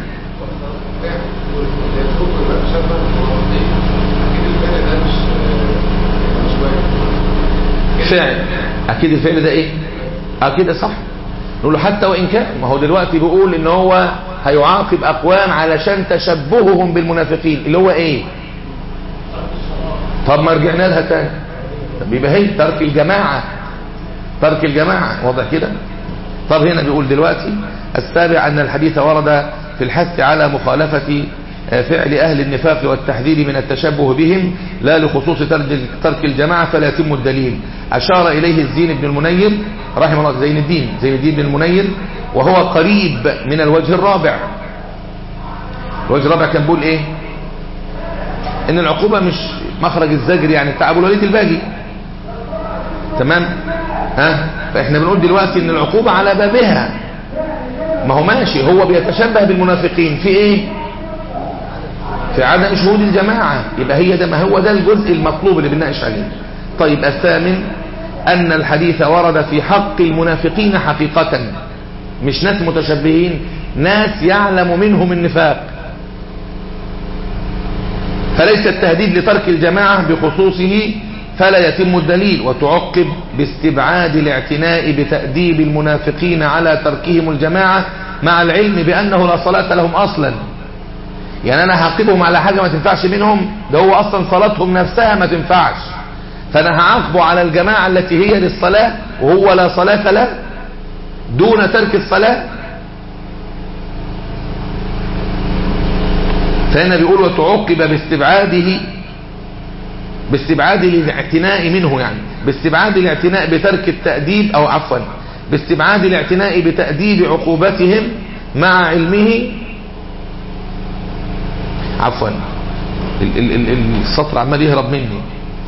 فعل اكيد الفعل ده ايه اكيد صح نقول له حتى وان كان ما هو دلوقتي بيقول ان هو هيعاقب اقوام علشان تشبههم بالمنافقين اللي هو ايه طب ما رجعنا لها تاني طب يبقى هي ترك الجماعه ترك الجماعه واضح كده طب هنا بيقول دلوقتي السابع ان الحديث ورد في الحث على مخالفه فعل أهل النفاق والتحذير من التشبه بهم لا لخصوص ترك الجماعة فلا يتم الدليل أشار إليه الزين بن المنير رحمه الله زين الدين زين الدين بن المنير وهو قريب من الوجه الرابع الوجه الرابع كان بيقول إيه إن العقوبة مش مخرج الزجر يعني بتاع أبو الوليد الباجي تمام ها فإحنا بنقول دلوقتي إن العقوبة على بابها ما هو ماشي هو بيتشبه بالمنافقين في إيه في عدم شهود الجماعة يبقى هي ده ما هو ده الجزء المطلوب اللي بنناقش عليه طيب الثامن أن الحديث ورد في حق المنافقين حقيقة مش ناس متشبهين ناس يعلم منهم النفاق فليس التهديد لترك الجماعة بخصوصه فلا يتم الدليل وتعقب باستبعاد الاعتناء بتأديب المنافقين على تركهم الجماعة مع العلم بأنه لا صلاة لهم أصلا يعني انا هعاقبهم على حاجة ما تنفعش منهم ده هو اصلا صلاتهم نفسها ما تنفعش فانا هعاقبه على الجماعة التي هي للصلاة وهو لا صلاة له دون ترك الصلاة فهنا بيقول وتعقب باستبعاده باستبعاد الاعتناء منه يعني باستبعاد الاعتناء بترك التأديب او عفوا باستبعاد الاعتناء بتأديب عقوبتهم مع علمه عفوا ال ال ال السطر عمال يهرب مني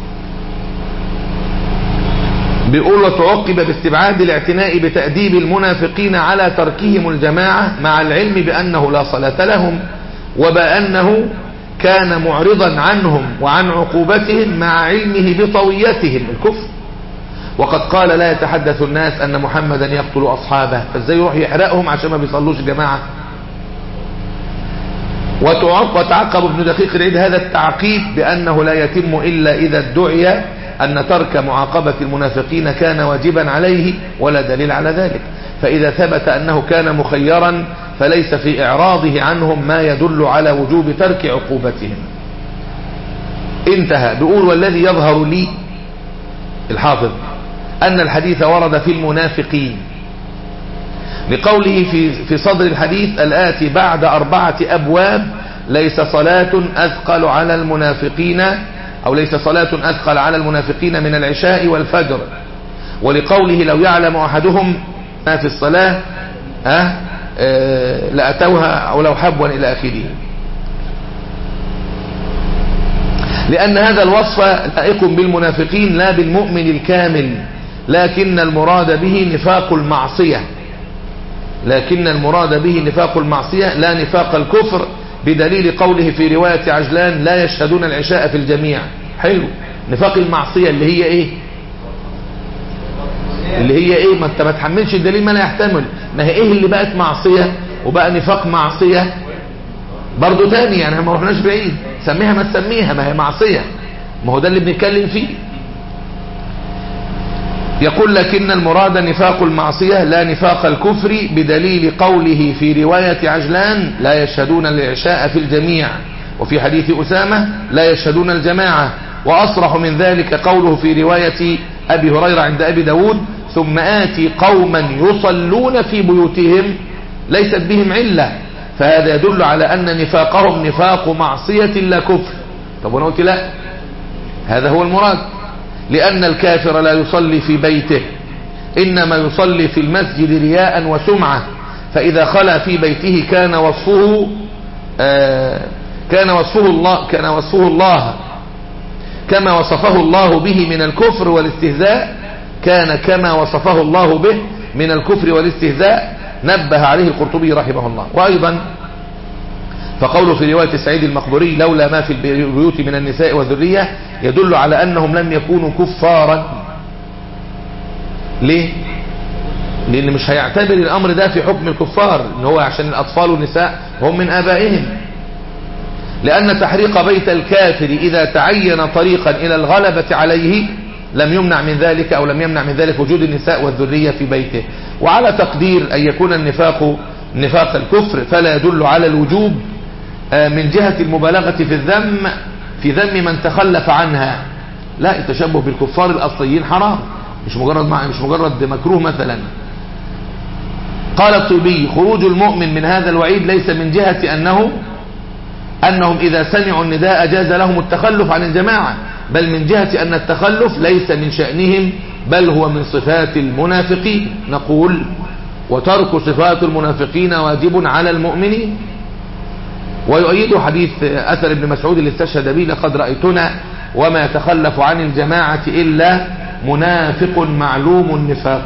بيقول وتعقب باستبعاد الاعتناء بتأديب المنافقين على تركهم الجماعة مع العلم بأنه لا صلاة لهم وبأنه كان معرضا عنهم وعن عقوبتهم مع علمه بطويتهم الكفر وقد قال لا يتحدث الناس أن محمدا يقتل أصحابه فازاي يروح يحرقهم عشان ما بيصلوش جماعة وتعقب ابن دقيق العيد هذا التعقيب بأنه لا يتم إلا إذا ادعي أن ترك معاقبة المنافقين كان واجبا عليه ولا دليل على ذلك فإذا ثبت أنه كان مخيرا فليس في إعراضه عنهم ما يدل على وجوب ترك عقوبتهم انتهى بيقول والذي يظهر لي الحافظ أن الحديث ورد في المنافقين لقوله في في صدر الحديث الآتي بعد أربعة أبواب ليس صلاة أثقل على المنافقين أو ليس صلاة أثقل على المنافقين من العشاء والفجر ولقوله لو يعلم أحدهم ما في الصلاة أه أه لأتوها أو لو حبوا إلى آخره لأن هذا الوصف لائق بالمنافقين لا بالمؤمن الكامل لكن المراد به نفاق المعصية لكن المراد به نفاق المعصية لا نفاق الكفر بدليل قوله في رواية عجلان لا يشهدون العشاء في الجميع حلو نفاق المعصية اللي هي ايه اللي هي ايه ما انت ما تحملش الدليل ما لا يحتمل ما هي ايه اللي بقت معصية وبقى نفاق معصية برضو تاني يعني ما رحناش بعيد سميها ما تسميها ما هي معصية ما هو ده اللي بنتكلم فيه يقول لكن المراد نفاق المعصية لا نفاق الكفر بدليل قوله في رواية عجلان لا يشهدون العشاء في الجميع وفي حديث أسامة لا يشهدون الجماعة وأصرح من ذلك قوله في رواية أبي هريرة عند أبي داود ثم آتي قوما يصلون في بيوتهم ليست بهم علة فهذا يدل على أن نفاقهم نفاق معصية لا كفر طب وانا قلت لا هذا هو المراد لأن الكافر لا يصلي في بيته إنما يصلي في المسجد رياء وسمعة فإذا خلى في بيته كان وصفه آه كان وصفه الله كان وصفه الله كما وصفه الله به من الكفر والاستهزاء كان كما وصفه الله به من الكفر والاستهزاء نبه عليه القرطبي رحمه الله وأيضا فقوله في رواية سعيد المقبري لولا ما في البيوت من النساء والذرية يدل على أنهم لم يكونوا كفارا ليه لأن مش هيعتبر الأمر ده في حكم الكفار إن هو عشان الأطفال والنساء هم من آبائهم لأن تحريق بيت الكافر إذا تعين طريقا إلى الغلبة عليه لم يمنع من ذلك أو لم يمنع من ذلك وجود النساء والذرية في بيته وعلى تقدير أن يكون النفاق نفاق الكفر فلا يدل على الوجوب من جهة المبالغة في الذم في ذم من تخلف عنها لا التشبه بالكفار الأصليين حرام مش مجرد مش مجرد مكروه مثلا قال الطيبي خروج المؤمن من هذا الوعيد ليس من جهة أنه أنهم إذا سمعوا النداء جاز لهم التخلف عن الجماعة بل من جهة أن التخلف ليس من شأنهم بل هو من صفات المنافقين نقول وترك صفات المنافقين واجب على المؤمنين ويؤيد حديث أثر ابن مسعود اللي استشهد به لقد رأيتنا وما يتخلف عن الجماعة إلا منافق معلوم النفاق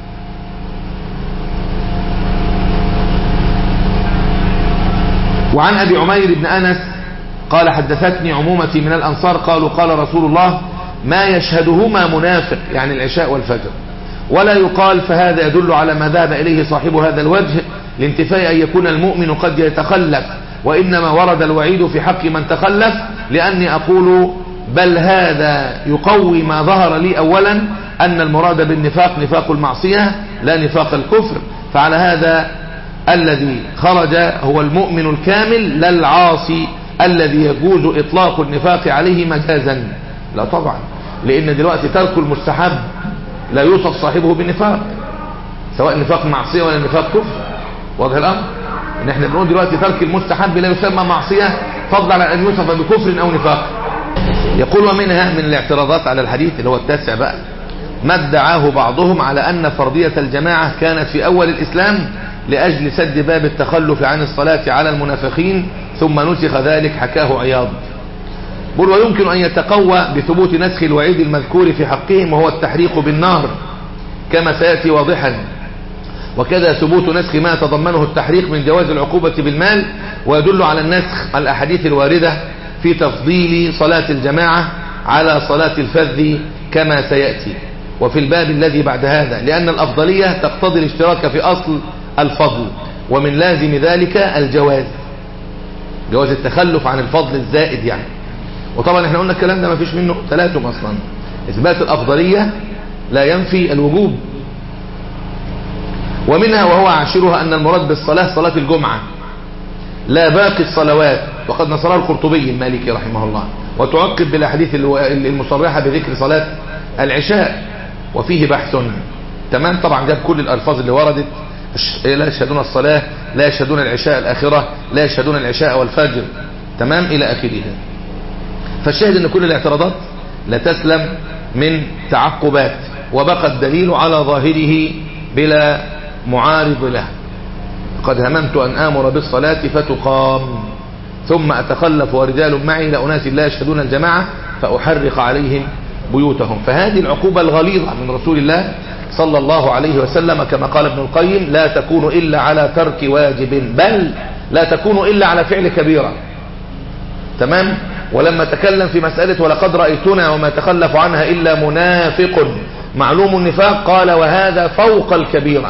وعن أبي عمير بن أنس قال حدثتني عمومتي من الأنصار قالوا قال رسول الله ما يشهدهما منافق يعني العشاء والفجر ولا يقال فهذا يدل على ما ذهب إليه صاحب هذا الوجه لانتفاء أن يكون المؤمن قد يتخلف وإنما ورد الوعيد في حق من تخلف لأني أقول بل هذا يقوي ما ظهر لي أولا أن المراد بالنفاق نفاق المعصية لا نفاق الكفر فعلى هذا الذي خرج هو المؤمن الكامل لا العاصي الذي يجوز إطلاق النفاق عليه مجازا لا طبعا لأن دلوقتي ترك المستحب لا يوصف صاحبه بالنفاق سواء نفاق معصية ولا نفاق كفر واضح الأمر ان احنا بنقول دلوقتي ترك المستحب لا يسمى معصية فضلا عن ان يوصف بكفر او نفاق يقول ومنها من الاعتراضات على الحديث اللي هو التاسع بقى ما ادعاه بعضهم على ان فرضية الجماعة كانت في اول الاسلام لاجل سد باب التخلف عن الصلاة على المنافقين ثم نسخ ذلك حكاه عياض بل ويمكن ان يتقوى بثبوت نسخ الوعيد المذكور في حقهم وهو التحريق بالنار كما سيأتي واضحا وكذا ثبوت نسخ ما تضمنه التحريق من جواز العقوبة بالمال ويدل على النسخ الأحاديث الواردة في تفضيل صلاة الجماعة على صلاة الفذ كما سيأتي وفي الباب الذي بعد هذا لأن الأفضلية تقتضي الاشتراك في أصل الفضل ومن لازم ذلك الجواز جواز التخلف عن الفضل الزائد يعني وطبعا احنا قلنا الكلام ده ما فيش منه تلاتم أصلا إثبات الأفضلية لا ينفي الوجوب ومنها وهو عاشرها أن المراد بالصلاة صلاة الجمعة لا باقي الصلوات وقد نصرها القرطبي المالكي رحمه الله وتعقب بالأحاديث المصرحة بذكر صلاة العشاء وفيه بحث تمام طبعا جاب كل الألفاظ اللي وردت لا يشهدون الصلاة لا يشهدون العشاء الآخرة لا يشهدون العشاء والفجر تمام إلى آخره فالشاهد أن كل الاعتراضات لا تسلم من تعقبات وبقى الدليل على ظاهره بلا معارض له قد هممت أن آمر بالصلاة فتقام ثم أتخلف ورجال معي لأناس لا يشهدون الجماعة فأحرق عليهم بيوتهم فهذه العقوبة الغليظة من رسول الله صلى الله عليه وسلم كما قال ابن القيم لا تكون إلا على ترك واجب بل لا تكون إلا على فعل كبيرة تمام ولما تكلم في مسألة ولقد رأيتنا وما تخلف عنها إلا منافق معلوم النفاق قال وهذا فوق الكبيرة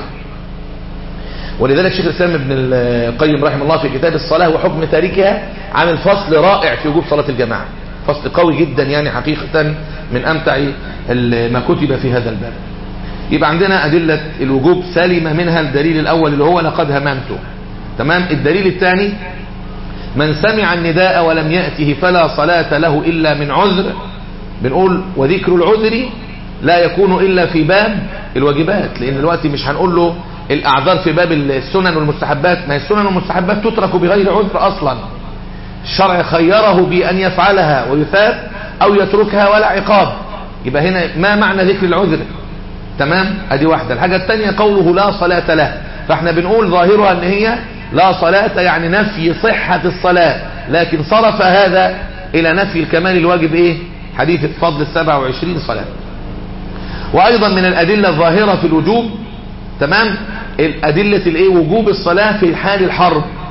ولذلك شيخ الإسلام ابن القيم رحمه الله في كتاب الصلاة وحكم تاركها عامل فصل رائع في وجوب صلاة الجماعة فصل قوي جدا يعني حقيقة من أمتع ما كتب في هذا الباب يبقى عندنا أدلة الوجوب سلمة منها الدليل الأول اللي هو لقد هممته تمام الدليل الثاني من سمع النداء ولم يأته فلا صلاة له إلا من عذر بنقول وذكر العذر لا يكون إلا في باب الواجبات لأن دلوقتي مش هنقول له الأعذار في باب السنن والمستحبات ما السنن والمستحبات تترك بغير عذر أصلا الشرع خيره بأن يفعلها ويثاب أو يتركها ولا عقاب يبقى هنا ما معنى ذكر العذر تمام ادي واحدة الحاجة الثانية قوله لا صلاة له فاحنا بنقول ظاهرها ان هي لا صلاة يعني نفي صحة الصلاة لكن صرف هذا الى نفي الكمال الواجب ايه حديث فضل السبع وعشرين صلاة وايضا من الادلة الظاهرة في الوجوب تمام الادلة الايه وجوب الصلاة في حال الحرب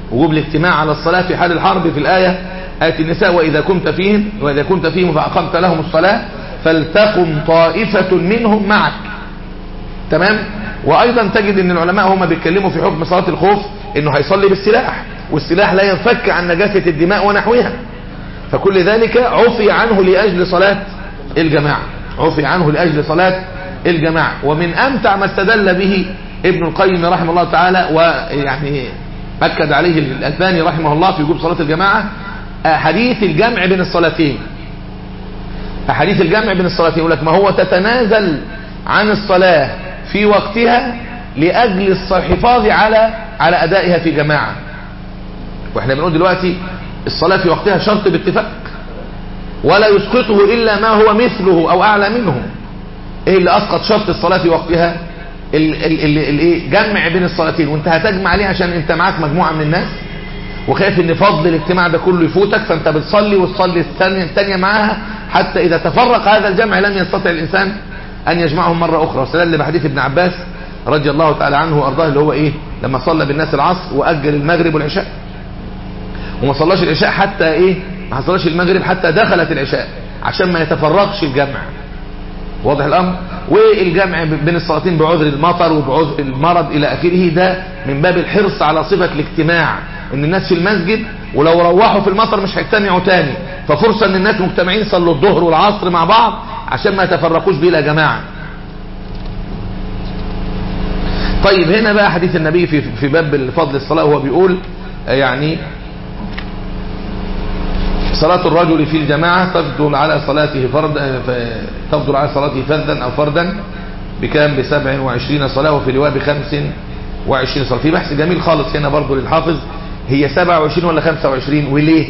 وجوب الاجتماع على الصلاة في حال الحرب في الآية آية النساء وإذا كنت فيهم وإذا كنت فيهم فأقمت لهم الصلاة فلتقم طائفة منهم معك تمام وأيضا تجد أن العلماء هم بيتكلموا في حكم صلاة الخوف أنه هيصلي بالسلاح والسلاح لا ينفك عن نجاسة الدماء ونحوها فكل ذلك عفي عنه لأجل صلاة الجماعة عفي عنه لأجل صلاة الجماعة ومن أمتع ما استدل به ابن القيم رحمه الله تعالى ويعني أكد عليه الألباني رحمه الله في وجوب صلاة الجماعة أحاديث الجمع بين الصلاتين أحاديث الجمع بين الصلاتين يقول لك ما هو تتنازل عن الصلاة في وقتها لأجل الحفاظ على على أدائها في جماعة واحنا بنقول دلوقتي الصلاة في وقتها شرط باتفاق ولا يسقطه إلا ما هو مثله أو أعلى منه ايه اللي اسقط شرط الصلاة في وقتها الايه جمع بين الصلاتين وانت هتجمع ليه عشان انت معاك مجموعة من الناس وخايف ان فضل الاجتماع ده كله يفوتك فانت بتصلي وتصلي الثانية الثانية معاها حتى اذا تفرق هذا الجمع لم يستطع الانسان ان يجمعهم مرة اخرى واستدل بحديث ابن عباس رضي الله تعالى عنه وارضاه اللي هو ايه لما صلى بالناس العصر واجل المغرب والعشاء وما صلاش العشاء حتى ايه ما صلاش المغرب حتى دخلت العشاء عشان ما يتفرقش الجمع واضح الامر والجمع بين الصلاتين بعذر المطر وبعذر المرض الى اخره ده من باب الحرص على صفة الاجتماع ان الناس في المسجد ولو روحوا في المطر مش هيجتمعوا تاني ففرصة ان الناس مجتمعين يصلوا الظهر والعصر مع بعض عشان ما يتفرقوش بلا جماعة طيب هنا بقى حديث النبي في في باب فضل الصلاة وهو بيقول يعني صلاة الرجل في الجماعة تفضل على صلاته فرد تفضل على صلاته فردا أو فردا بكام بسبع وعشرين صلاة وفي رواية بخمس وعشرين صلاة في بحث جميل خالص هنا برضو للحافظ هي سبع وعشرين ولا خمسة وعشرين وليه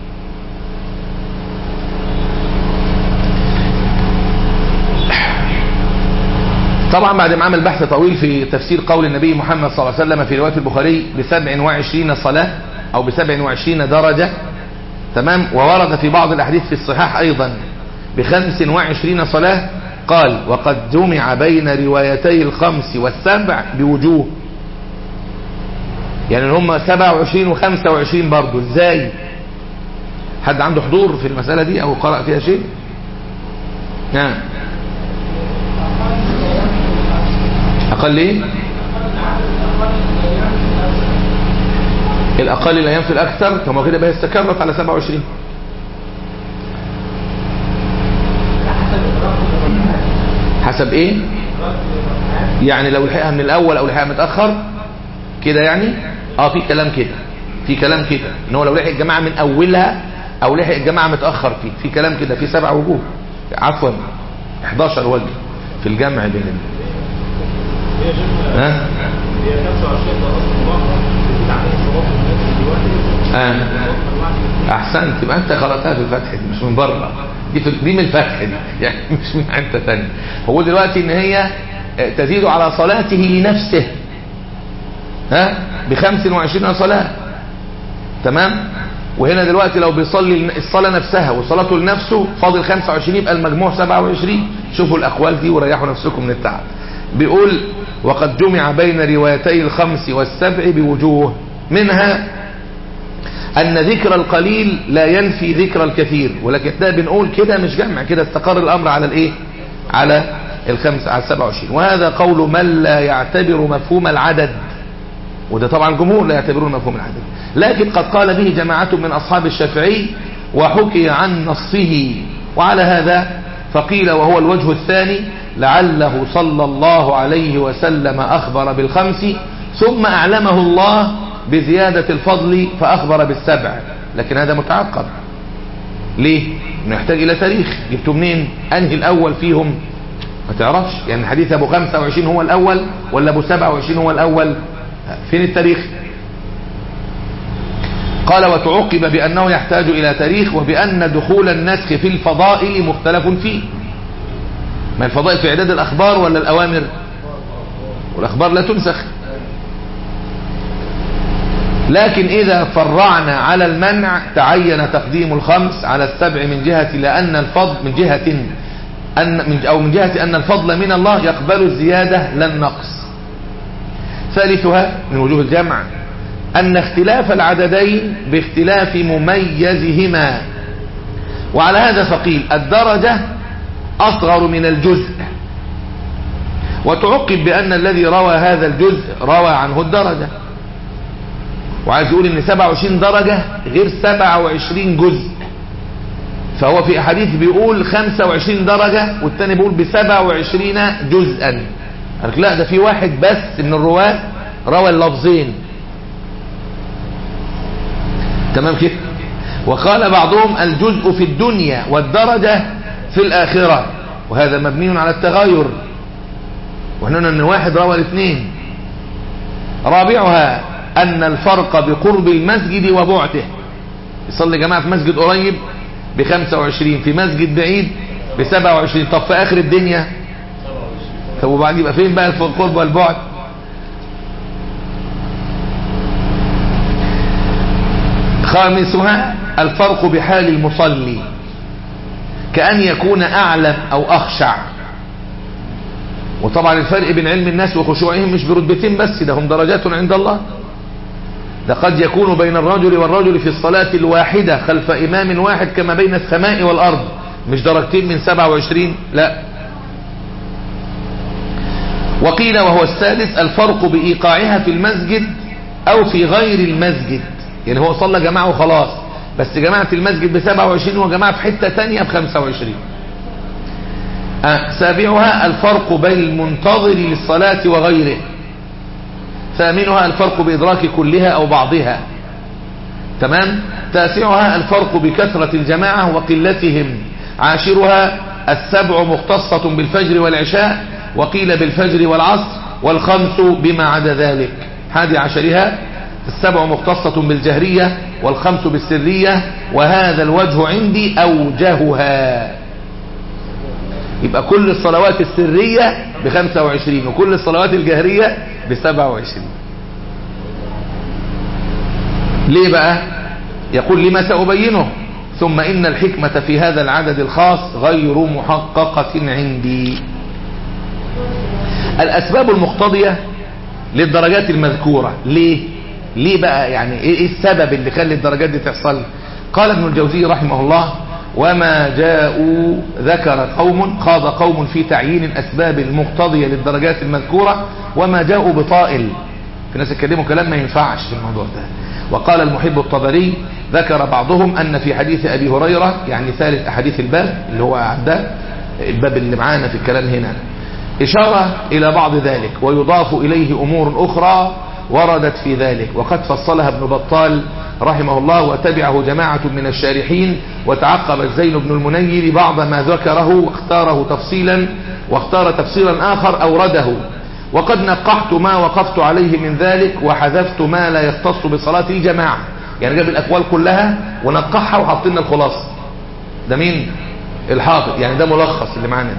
طبعا بعد ما عمل بحث طويل في تفسير قول النبي محمد صلى الله عليه وسلم في رواية البخاري بسبع وعشرين صلاة أو بسبع وعشرين درجة تمام وورد في بعض الأحاديث في الصحاح أيضا بخمس وعشرين صلاة قال وقد جمع بين روايتي الخمس والسبع بوجوه يعني هم سبع وعشرين وخمسة وعشرين برضو ازاي حد عنده حضور في المسألة دي او قرأ فيها شيء نعم اقل ايه الاقل لا ينفي الاكثر طب ما كده بقى استكرت على 27 حسب ايه يعني لو لحقها من الاول او لحقها متاخر كده يعني اه في كلام كده في كلام كده ان هو لو لحق الجماعه من اولها او لحق الجماعه متاخر فيه في كلام كده في سبع وجوه عفوا 11 وجه في الجمع بين ال... ها هي 25 ده اصلا بره بتاع الصلاه آه. احسنت يبقى انت قراتها في الفتح دي مش من بره دي في دي من الفتح دي يعني مش من حته ثانيه هو دلوقتي ان هي تزيد على صلاته لنفسه ها ب 25 صلاه تمام وهنا دلوقتي لو بيصلي الصلاه نفسها وصلاته لنفسه فاضل 25 يبقى المجموع 27 شوفوا الاقوال دي وريحوا نفسكم من التعب بيقول وقد جمع بين روايتي الخمس والسبع بوجوه منها أن ذكر القليل لا ينفي ذكر الكثير ولكن ده بنقول كده مش جمع كده استقر الأمر على الإيه على الخمس على السبع وعشرين وهذا قول من لا يعتبر مفهوم العدد وده طبعا الجمهور لا يعتبرون مفهوم العدد لكن قد قال به جماعة من أصحاب الشافعي وحكي عن نصه وعلى هذا فقيل وهو الوجه الثاني لعله صلى الله عليه وسلم أخبر بالخمس ثم أعلمه الله بزيادة الفضل فأخبر بالسبع لكن هذا متعقب ليه؟ انه يحتاج إلى تاريخ جبته منين؟ أنهي الأول فيهم؟ ما تعرفش يعني حديث أبو 25 هو الأول ولا أبو 27 هو الأول فين التاريخ؟ قال وتعقب بأنه يحتاج إلى تاريخ وبأن دخول النسخ في الفضائل مختلف فيه ما الفضائل في إعداد الأخبار ولا الأوامر والأخبار لا تنسخ لكن إذا فرعنا على المنع تعين تقديم الخمس على السبع من جهة لأن الفضل من جهة أن من أو من جهة أن الفضل من الله يقبل الزيادة لا النقص ثالثها من وجوه الجمع أن اختلاف العددين باختلاف مميزهما وعلى هذا فقيل الدرجة أصغر من الجزء وتعقب بأن الذي روى هذا الجزء روى عنه الدرجة وعايز يقول ان 27 درجة غير 27 جزء فهو في احاديث بيقول 25 درجة والتاني بيقول ب 27 جزءا قال لك لا ده في واحد بس من الرواة روى اللفظين تمام كده وقال بعضهم الجزء في الدنيا والدرجة في الآخرة وهذا مبني على التغاير وهنا ان واحد روى الاثنين رابعها ان الفرق بقرب المسجد وبعده يصلي جماعة في مسجد قريب ب 25 في مسجد بعيد ب 27 طب في اخر الدنيا طب وبعد يبقى فين بقى القرب والبعد خامسها الفرق بحال المصلي كأن يكون أعلم أو أخشع وطبعا الفرق بين علم الناس وخشوعهم مش برتبتين بس ده هم درجات عند الله ده قد يكون بين الرجل والرجل في الصلاة الواحدة خلف إمام واحد كما بين السماء والأرض مش درجتين من 27 لا وقيل وهو السادس الفرق بإيقاعها في المسجد أو في غير المسجد يعني هو صلى جماعة وخلاص بس جماعة في المسجد ب 27 وجماعة في حتة تانية ب 25 أه سابعها الفرق بين المنتظر للصلاة وغيره ثامنها الفرق بإدراك كلها أو بعضها تمام تاسعها الفرق بكثرة الجماعة وقلتهم عاشرها السبع مختصة بالفجر والعشاء وقيل بالفجر والعصر والخمس بما عدا ذلك حادي عشرها السبع مختصة بالجهرية والخمس بالسرية وهذا الوجه عندي أوجهها يبقى كل الصلوات السرية ب 25 وكل الصلوات الجهرية ب 27 ليه بقى يقول لما سأبينه ثم إن الحكمة في هذا العدد الخاص غير محققة عندي الأسباب المقتضية للدرجات المذكورة ليه ليه بقى يعني ايه السبب اللي خلي الدرجات دي تحصل قال ابن الجوزي رحمه الله وما جاءوا ذكر قوم خاض قوم في تعيين الأسباب المقتضية للدرجات المذكورة وما جاءوا بطائل في ناس اتكلموا كلام ما ينفعش في الموضوع ده وقال المحب الطبري ذكر بعضهم أن في حديث أبي هريرة يعني ثالث أحاديث الباب اللي هو عدى الباب اللي معانا في الكلام هنا إشارة إلى بعض ذلك ويضاف إليه أمور أخرى وردت في ذلك وقد فصلها ابن بطال رحمه الله وتبعه جماعة من الشارحين وتعقب الزين بن المنير بعض ما ذكره واختاره تفصيلا واختار تفصيلا آخر أورده وقد نقحت ما وقفت عليه من ذلك وحذفت ما لا يختص بصلاة الجماعة يعني جاب الأقوال كلها ونقحها وحط لنا الخلاصة ده مين الحافظ يعني ده ملخص اللي معانا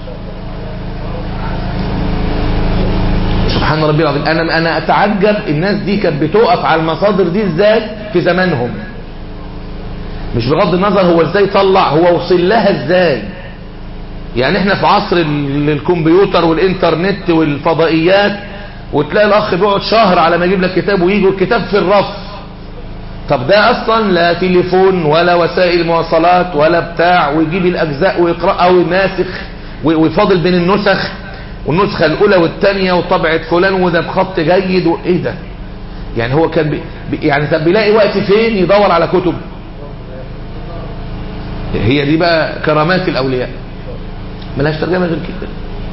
سبحان ربي العظيم انا انا اتعجب الناس دي كانت بتقف على المصادر دي ازاي في زمانهم مش بغض النظر هو ازاي طلع هو وصل لها ازاي يعني احنا في عصر الكمبيوتر والانترنت والفضائيات وتلاقي الاخ بيقعد شهر على ما يجيب لك كتاب ويجي الكتاب في الرف طب ده اصلا لا تليفون ولا وسائل مواصلات ولا بتاع ويجيب الاجزاء ويقراها ويناسخ ويفاضل بين النسخ والنسخة الأولى والثانية وطبعة فلان وده بخط جيد وإيه ده يعني هو كان بي يعني طب بيلاقي وقت فين يدور على كتب هي دي بقى كرامات الأولياء ملهاش ترجمة غير كده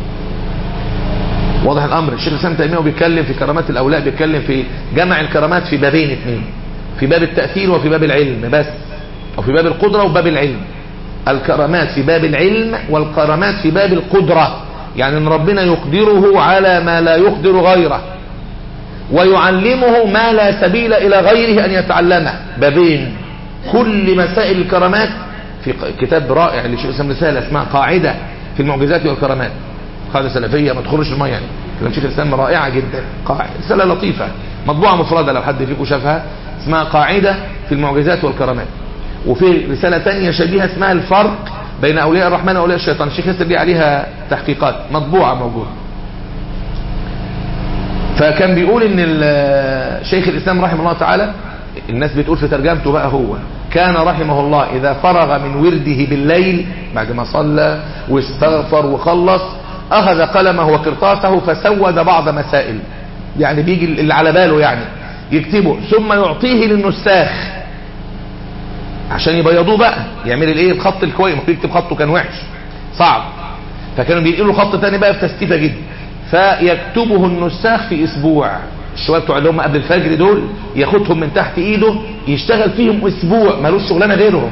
واضح الأمر الشيخ الإسلام تيمية بيتكلم في كرامات الأولياء بيتكلم في جمع الكرامات في بابين اثنين في باب التأثير وفي باب العلم بس أو في باب القدرة وباب العلم الكرامات في باب العلم والكرامات في باب القدرة يعني ان ربنا يقدره على ما لا يقدر غيره ويعلمه ما لا سبيل الى غيره ان يتعلمه بابين كل مسائل الكرامات في كتاب رائع لشيخ الاسلام رساله اسمها قاعده في المعجزات والكرامات قاعده سلفيه ما تخرجش الميه يعني كلام شيخ الاسلام رائعه جدا قاعده رساله لطيفه مطبوعه مفرده لو حد فيكم شافها اسمها قاعده في المعجزات والكرامات وفي رساله ثانيه شبيهه اسمها الفرق بين أولياء الرحمن وأولياء الشيطان الشيخ ياسر ليه عليها تحقيقات مطبوعة موجودة فكان بيقول ان ال- شيخ الاسلام رحمه الله تعالى الناس بتقول في ترجمته بقى هو كان رحمه الله اذا فرغ من ورده بالليل بعد ما صلى واستغفر وخلص اخذ قلمه وقرطاسه فسود بعض مسائل يعني بيجي اللي على باله يعني يكتبه ثم يعطيه للنساخ عشان يبيضوه بقى يعمل الايه الخط الكويس ما يكتب خطه كان وحش صعب فكانوا بينقلوا خط تاني بقى في تستيفه جدا فيكتبه النساخ في اسبوع الشباب بتوع اللي هم قبل الفجر دول ياخدهم من تحت ايده يشتغل فيهم اسبوع ملوش شغلانه غيرهم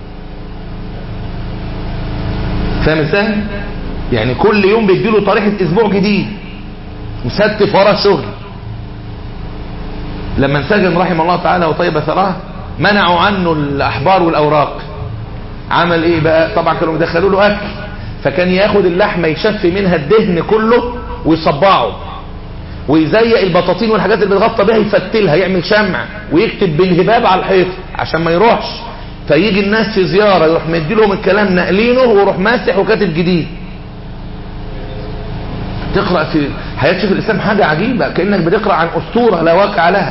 فاهم ازاي يعني كل يوم بيديله طريقه اسبوع جديد مستف وراه شغل لما انسجن رحمه الله تعالى وطيب ثراه منعوا عنه الاحبار والاوراق عمل ايه بقى طبعا كانوا بيدخلوا له اكل فكان ياخد اللحمه يشفي منها الدهن كله ويصبعه ويزيق البطاطين والحاجات اللي بيتغطى بيها يفتلها يعمل شمع ويكتب بالهباب على الحيط عشان ما يروحش فيجي الناس في زياره يروح مدي لهم الكلام ناقلينه ويروح ماسح وكاتب جديد تقرا في حياه شيخ الاسلام حاجه عجيبه كانك بتقرا عن اسطوره لا واقع لها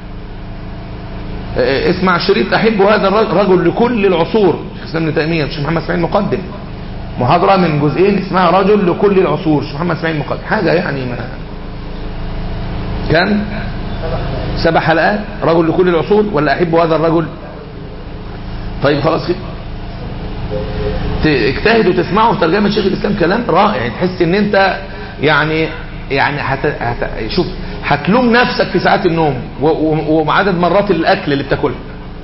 اه، اسمع شريط احب هذا الرجل لكل العصور شيخ الاسلام ابن تيميه الشيخ محمد اسماعيل مقدم محاضره من جزئين اسمها رجل لكل العصور شيخ محمد اسماعيل مقدم حاجه يعني ما كان سبع حلقات رجل لكل العصور ولا احب هذا الرجل طيب خلاص كده ت- اجتهدوا تسمعوا في ترجمه شيخ الاسلام كلام رائع تحس ان انت يعني يعني هت... هت... شوف هتلوم نفسك في ساعات النوم و... و... وعدد مرات الاكل اللي بتاكلها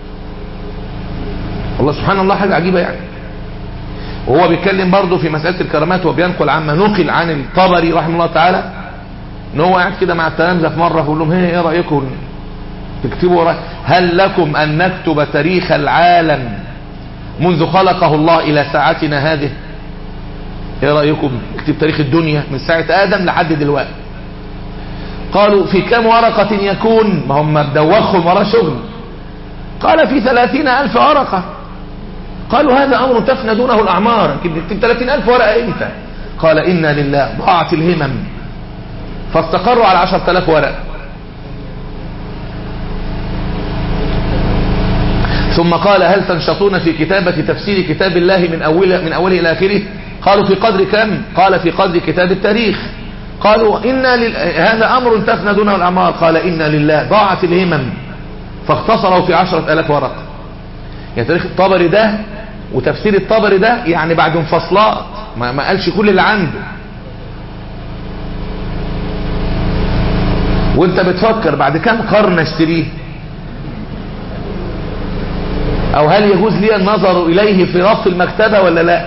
والله سبحان الله حاجه عجيبه يعني وهو بيتكلم برضه في مساله الكرامات وبينقل عما نقل عن الطبري رحمه الله تعالى ان هو قاعد كده مع التلامذه في مره فيقول لهم هي ايه رايكم تكتبوا رأي هل لكم ان نكتب تاريخ العالم منذ خلقه الله الى ساعتنا هذه ايه رايكم نكتب تاريخ الدنيا من ساعه ادم لحد دلوقتي قالوا في كم ورقة يكون ما هم بدوخهم ورا شغل قال في ثلاثين ألف ورقة قالوا هذا أمر تفنى دونه الأعمار يمكن نكتب ثلاثين ألف ورقة إمتى قال إنا لله ضاعت الهمم فاستقروا على عشرة آلاف ورقة ثم قال هل تنشطون في كتابة تفسير كتاب الله من أوله, من أوله إلى آخره قالوا في قدر كم قال في قدر كتاب التاريخ قالوا إنا لل... هذا أمر تفنى دونه الأعمار قال إنا لله ضاعت الهمم فاختصروا في عشرة آلاف ورقة يعني تاريخ الطبري ده وتفسير الطبري ده يعني بعد انفصلات ما, ما قالش كل اللي عنده وانت بتفكر بعد كم قرن اشتريه او هل يجوز لي النظر اليه في رف المكتبة ولا لا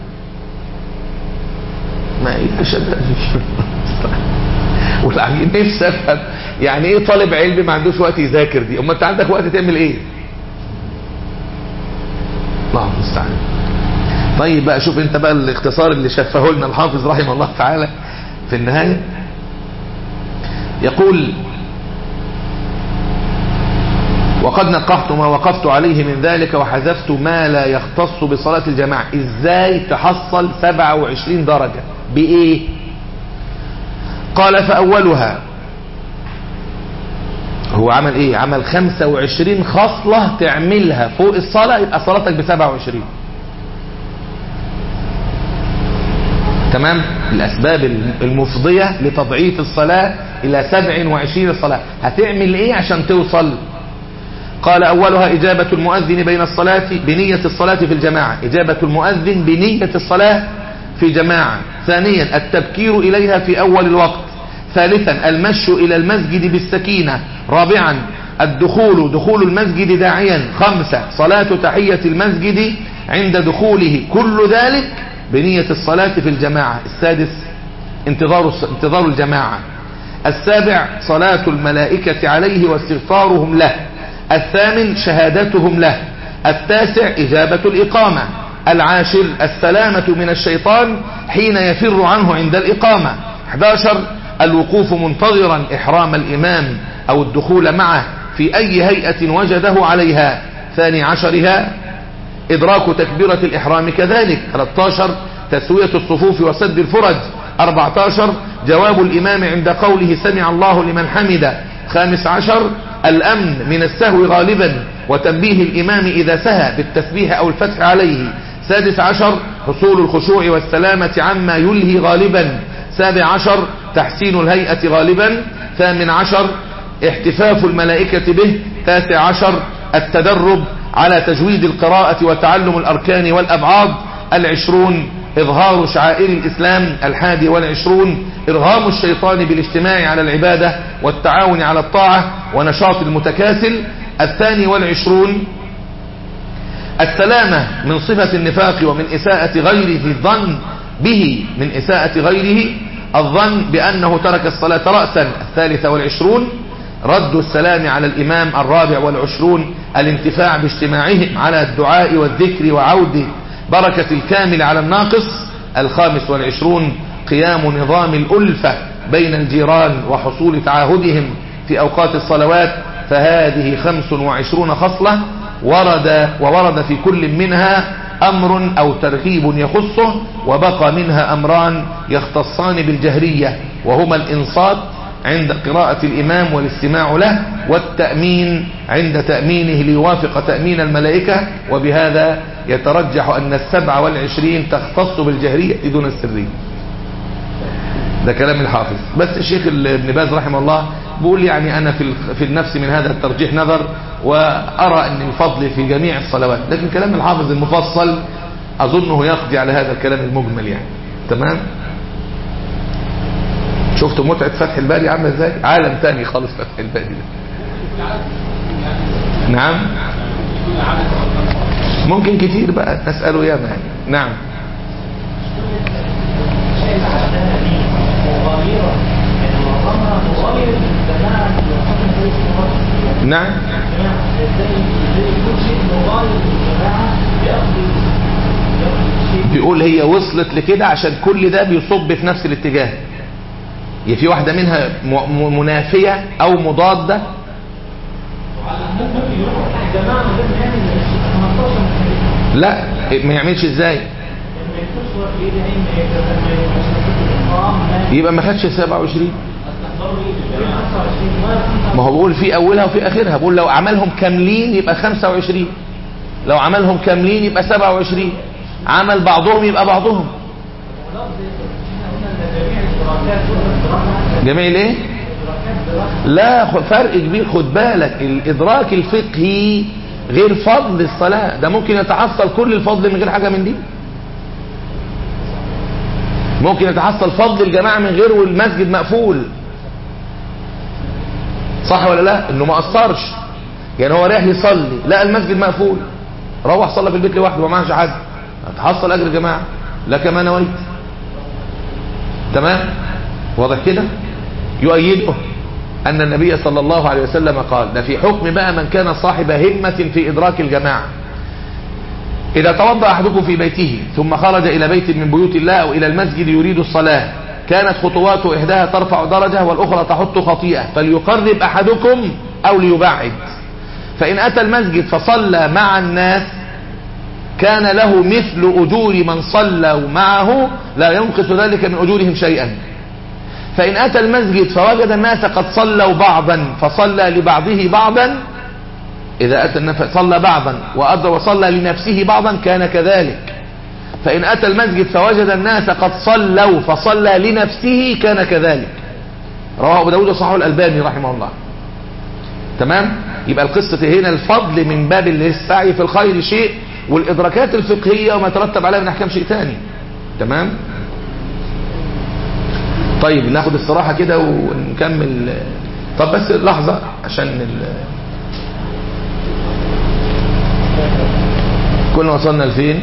ما والعجيب نفسي افهم يعني ايه طالب علم ما عندوش وقت يذاكر دي اما انت عندك وقت تعمل ايه الله المستعان طيب بقى شوف انت بقى الاختصار اللي شفه لنا الحافظ رحمه الله تعالى في النهايه يقول وقد نقحت ما وقفت عليه من ذلك وحذفت ما لا يختص بصلاة الجماعة ازاي تحصل 27 درجة بايه قال فاولها هو عمل ايه عمل 25 خصلة تعملها فوق الصلاة يبقى صلاتك ب 27 تمام الاسباب المفضية لتضعيف الصلاة الى 27 صلاة هتعمل ايه عشان توصل قال اولها اجابة المؤذن بين الصلاة بنية الصلاة في الجماعة اجابة المؤذن بنية الصلاة في جماعة ثانيا التبكير اليها في اول الوقت ثالثا المشي الى المسجد بالسكينة رابعا الدخول دخول المسجد داعيا خمسة صلاة تحية المسجد عند دخوله كل ذلك بنية الصلاة في الجماعة السادس انتظار انتظار الجماعة السابع صلاة الملائكة عليه واستغفارهم له الثامن شهادتهم له التاسع إجابة الإقامة العاشر السلامة من الشيطان حين يفر عنه عند الإقامة 11 الوقوف منتظرا إحرام الإمام أو الدخول معه في أي هيئة وجده عليها ثاني عشرها إدراك تكبيرة الإحرام كذلك 13 تسوية الصفوف وسد الفرج 14 جواب الإمام عند قوله سمع الله لمن حمد خامس عشر الأمن من السهو غالبا وتنبيه الإمام إذا سهى بالتسبيح أو الفتح عليه سادس عشر حصول الخشوع والسلامة عما يلهي غالبا سابع عشر تحسين الهيئة غالبا ثامن عشر احتفاف الملائكة به تاسع عشر التدرب على تجويد القراءة وتعلم الأركان والأبعاد العشرون إظهار شعائر الإسلام الحادي والعشرون إرغام الشيطان بالاجتماع على العبادة والتعاون على الطاعة ونشاط المتكاسل الثاني والعشرون السلامة من صفة النفاق ومن إساءة غيره الظن به من إساءة غيره الظن بأنه ترك الصلاة رأسا الثالثة والعشرون رد السلام على الإمام الرابع والعشرون الانتفاع باجتماعهم على الدعاء والذكر وعود بركة الكامل على الناقص الخامس والعشرون قيام نظام الألفة بين الجيران وحصول تعاهدهم في أوقات الصلوات فهذه خمس وعشرون خصلة ورد وورد في كل منها أمر أو ترغيب يخصه وبقى منها أمران يختصان بالجهرية وهما الإنصات عند قراءة الإمام والاستماع له والتأمين عند تأمينه ليوافق تأمين الملائكة وبهذا يترجح أن السبع والعشرين تختص بالجهرية دون السرية ده كلام الحافظ بس الشيخ ابن باز رحمه الله بيقول يعني أنا في في النفس من هذا الترجيح نظر وأرى أن الفضل في جميع الصلوات لكن كلام الحافظ المفصل أظنه يقضي على هذا الكلام المجمل يعني تمام شفتوا متعة فتح الباري عامله ازاي عالم تاني خالص فتح الباري ده نعم ممكن كتير بقى نسأله ياما يعني نعم نعم بيقول هي وصلت لكده عشان كل ده بيصب في نفس الاتجاه هي في واحدة منها م- منافية او مضادة لا ما يعملش ازاي يبقى ما خدش 27 ما هو بيقول في اولها وفي اخرها بيقول لو عملهم كاملين يبقى 25 لو عملهم كاملين يبقى 27 عمل بعضهم يبقى بعضهم جميع ايه لا خ- فرق كبير خد بالك الادراك الفقهي غير فضل الصلاة ده ممكن يتحصل كل الفضل من غير حاجة من دي ممكن يتحصل فضل الجماعة من غير والمسجد مقفول صح ولا لا انه ما قصرش يعني هو رايح يصلي لقى المسجد مقفول روح صلى في البيت لوحده وما معهش حد هتحصل اجر الجماعة لا كما نويت تمام واضح كده يؤيده أن النبي صلى الله عليه وسلم قال ده في حكم بقى من كان صاحب همة في إدراك الجماعة إذا توضأ أحدكم في بيته ثم خرج إلى بيت من بيوت الله أو إلى المسجد يريد الصلاة كانت خطوات إحداها ترفع درجة والأخرى تحط خطيئة فليقرب أحدكم أو ليبعد فإن أتى المسجد فصلى مع الناس كان له مثل أجور من صلوا معه لا ينقص ذلك من أجورهم شيئا فإن أتى المسجد فوجد الناس قد صلوا بعضا فصلى لبعضه بعضا إذا أتى النف- صلى بعضا وأدى وصلى لنفسه بعضا كان كذلك فإن أتى المسجد فوجد الناس قد صلوا فصلى لنفسه كان كذلك رواه أبو داود وصححه الألباني رحمه الله تمام يبقى القصة هنا الفضل من باب السعي في الخير شيء والإدراكات الفقهية وما ترتب عليها من أحكام شيء تاني تمام طيب ناخد الصراحة كده ونكمل طب بس لحظة عشان ال... كنا وصلنا لفين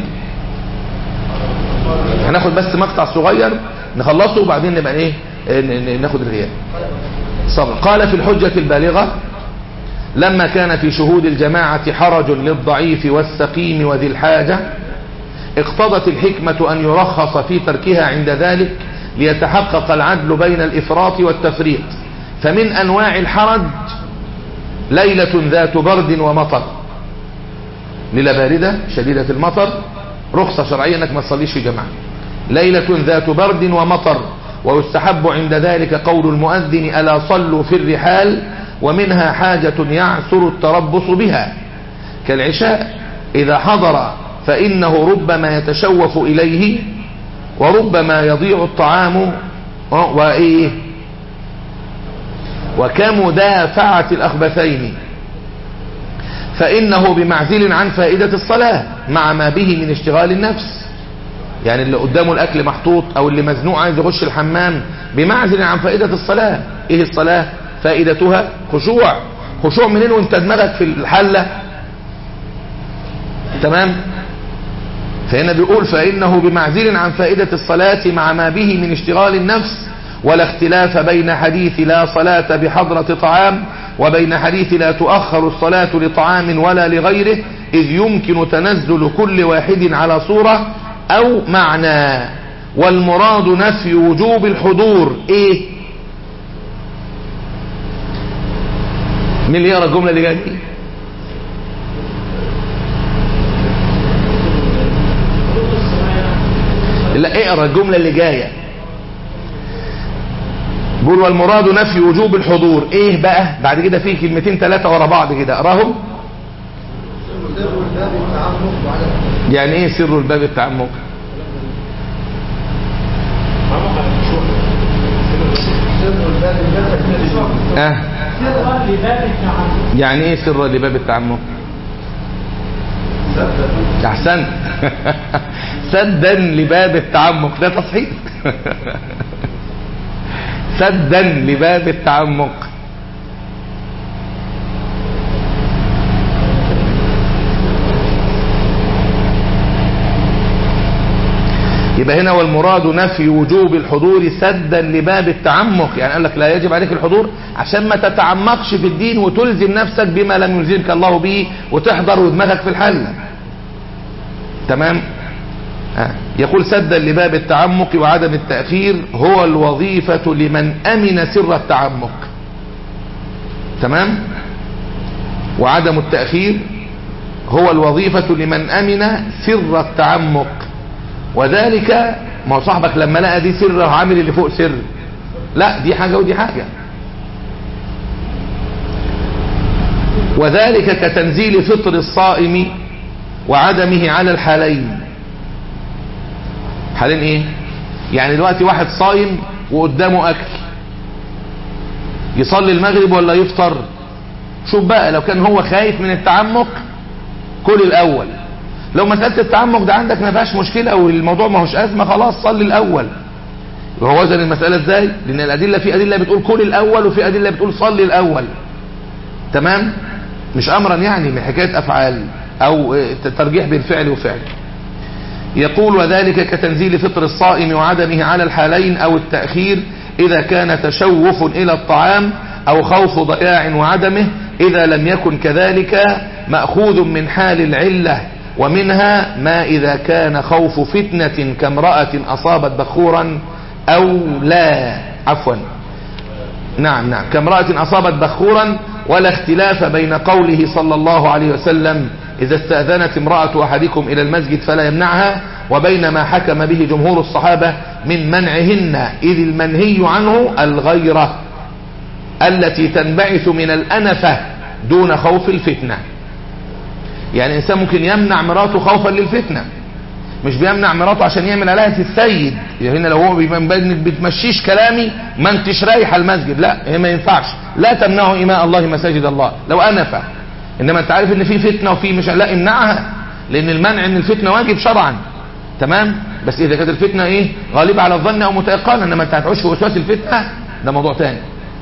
هناخد بس مقطع صغير نخلصه وبعدين نبقى ايه ن- ن- ناخد الغياب صبر قال في الحجة البالغة لما كان في شهود الجماعة حرج للضعيف والسقيم وذي الحاجة اقتضت الحكمة أن يرخص في تركها عند ذلك ليتحقق العدل بين الإفراط والتفريط فمن أنواع الحرج ليلة ذات برد ومطر ليلة باردة شديدة المطر رخصة شرعية أنك ما تصليش في جماعة ليلة ذات برد ومطر ويستحب عند ذلك قول المؤذن ألا صلوا في الرحال ومنها حاجة يعسر التربص بها كالعشاء إذا حضر فإنه ربما يتشوف إليه وربما يضيع الطعام وإيه وكمدافعة الأخبثين فإنه بمعزل عن فائدة الصلاة مع ما به من اشتغال النفس يعني اللي قدامه الأكل محطوط أو اللي مزنوق عايز يخش الحمام بمعزل عن فائدة الصلاة إيه الصلاة فائدتها خشوع خشوع منين وانت دماغك في الحلة تمام فهنا بيقول فإنه بمعزل عن فائدة الصلاة مع ما به من اشتغال النفس ولا اختلاف بين حديث لا صلاة بحضرة طعام وبين حديث لا تؤخر الصلاة لطعام ولا لغيره إذ يمكن تنزل كل واحد على صورة أو معنى والمراد نفي وجوب الحضور إيه مين اللي يقرأ الجملة اللي جاية دي لا اقرا الجملة اللي جاية بيقول والمراد نفي وجوب الحضور ايه بقى بعد كده في كلمتين ثلاثة ورا بعض كده اقراهم يعني ايه سر الباب التعمق اه يعني ايه سر لباب التعمق احسنت سدا لباب التعمق ده تصحيح سدا لباب التعمق يبقى هنا والمراد نفي وجوب الحضور سدا لباب التعمق يعني قال لك لا يجب عليك الحضور عشان ما تتعمقش في الدين وتلزم نفسك بما لم يلزمك الله به وتحضر ودماغك في الحل تمام آه. يقول سدا لباب التعمق وعدم التأخير هو الوظيفة لمن أمن سر التعمق تمام وعدم التأخير هو الوظيفة لمن أمن سر التعمق وذلك ما هو صاحبك لما لقى دي سر عامل اللي فوق سر لا دي حاجة ودي حاجة وذلك كتنزيل فطر الصائم وعدمه على الحالين حالين ايه يعني دلوقتي واحد صايم وقدامه اكل يصلي المغرب ولا يفطر شوف بقى لو كان هو خايف من التعمق كل الاول لو مسألة التعمق ده عندك ما فيهاش مشكلة والموضوع ما هوش ازمة خلاص صلي الاول وهو وزن المسألة ازاي لان الادلة في ادلة بتقول كل الاول وفي ادلة بتقول صلي الاول تمام مش امرا يعني من حكاية افعال او ترجيح بين فعل وفعل يقول وذلك كتنزيل فطر الصائم وعدمه على الحالين او التأخير اذا كان تشوف الى الطعام او خوف ضياع وعدمه اذا لم يكن كذلك مأخوذ من حال العلة ومنها ما اذا كان خوف فتنة كامرأة اصابت بخورا او لا عفوا نعم نعم كامرأة اصابت بخورا ولا اختلاف بين قوله صلى الله عليه وسلم إذا استأذنت امرأة أحدكم إلى المسجد فلا يمنعها وبين ما حكم به جمهور الصحابة من منعهن إذ المنهي عنه الغيرة التي تنبعث من الأنفة دون خوف الفتنة يعني إنسان ممكن يمنع مراته خوفا للفتنة مش بيمنع مراته عشان يعمل عليها السيد يعني هنا لو هو بتمشيش كلامي ما انتش رايح المسجد لا هي ما ينفعش لا تمنعوا إماء الله مساجد الله لو أنفة انما انت عارف ان في فتنه وفي مش لا امنعها لان المنع ان الفتنه واجب شرعا تمام بس اذا كانت الفتنه ايه غالبه على الظن او متيقنه انما انت هتعيش في وسواس الفتنه ده موضوع تاني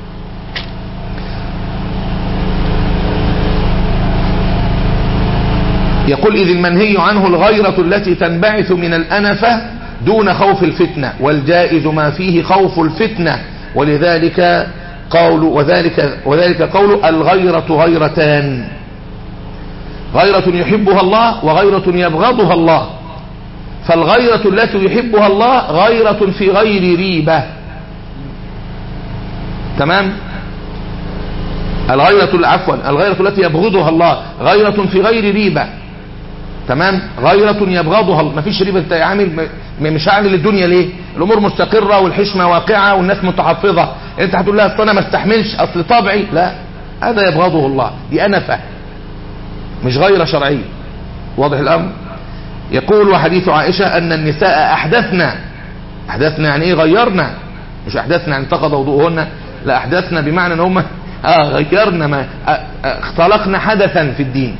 يقول إذ المنهي عنه الغيرة التي تنبعث من الأنفة دون خوف الفتنة والجائز ما فيه خوف الفتنة ولذلك قول وذلك وذلك قول الغيرة غيرتان غيرة يحبها الله وغيرة يبغضها الله فالغيرة التي يحبها الله غيرة في غير ريبة تمام الغيرة عفوا الغيرة التي يبغضها الله غيرة في غير ريبة تمام غيرة يبغضها ما فيش ريبة انت عامل م- مش هعمل الدنيا ليه الامور مستقرة والحشمة واقعة والناس متحفظة انت هتقول لها اصل انا ما استحملش اصل طبعي لا هذا يبغضه الله دي انفة مش غير شرعية واضح الامر يقول وحديث عائشة ان النساء احدثنا احدثنا يعني ايه غيرنا مش احدثنا يعني انتقض وضوءهن لا احدثنا بمعنى ان هم اه غيرنا ما آه آه اختلقنا حدثا في الدين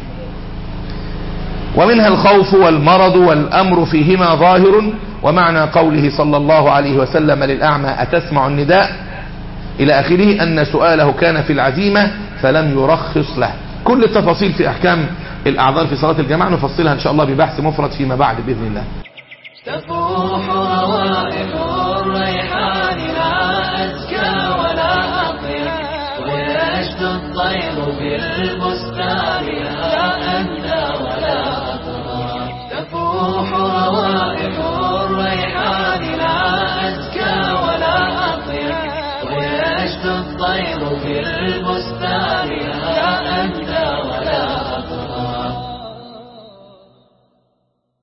ومنها الخوف والمرض والامر فيهما ظاهر ومعنى قوله صلى الله عليه وسلم للاعمى اتسمع النداء الى اخره ان سؤاله كان في العزيمة فلم يرخص له كل التفاصيل في احكام الاعذار في صلاة الجماعة نفصلها ان شاء الله ببحث مفرد فيما بعد باذن الله تفوح روائح الريحان لا أزكى ولا أطيب ويشدو الطير في البستان لا أندى ولا أطرى تفوح روائح الريحان لا أزكى ولا أطيب ويشدو الطير في البستان لا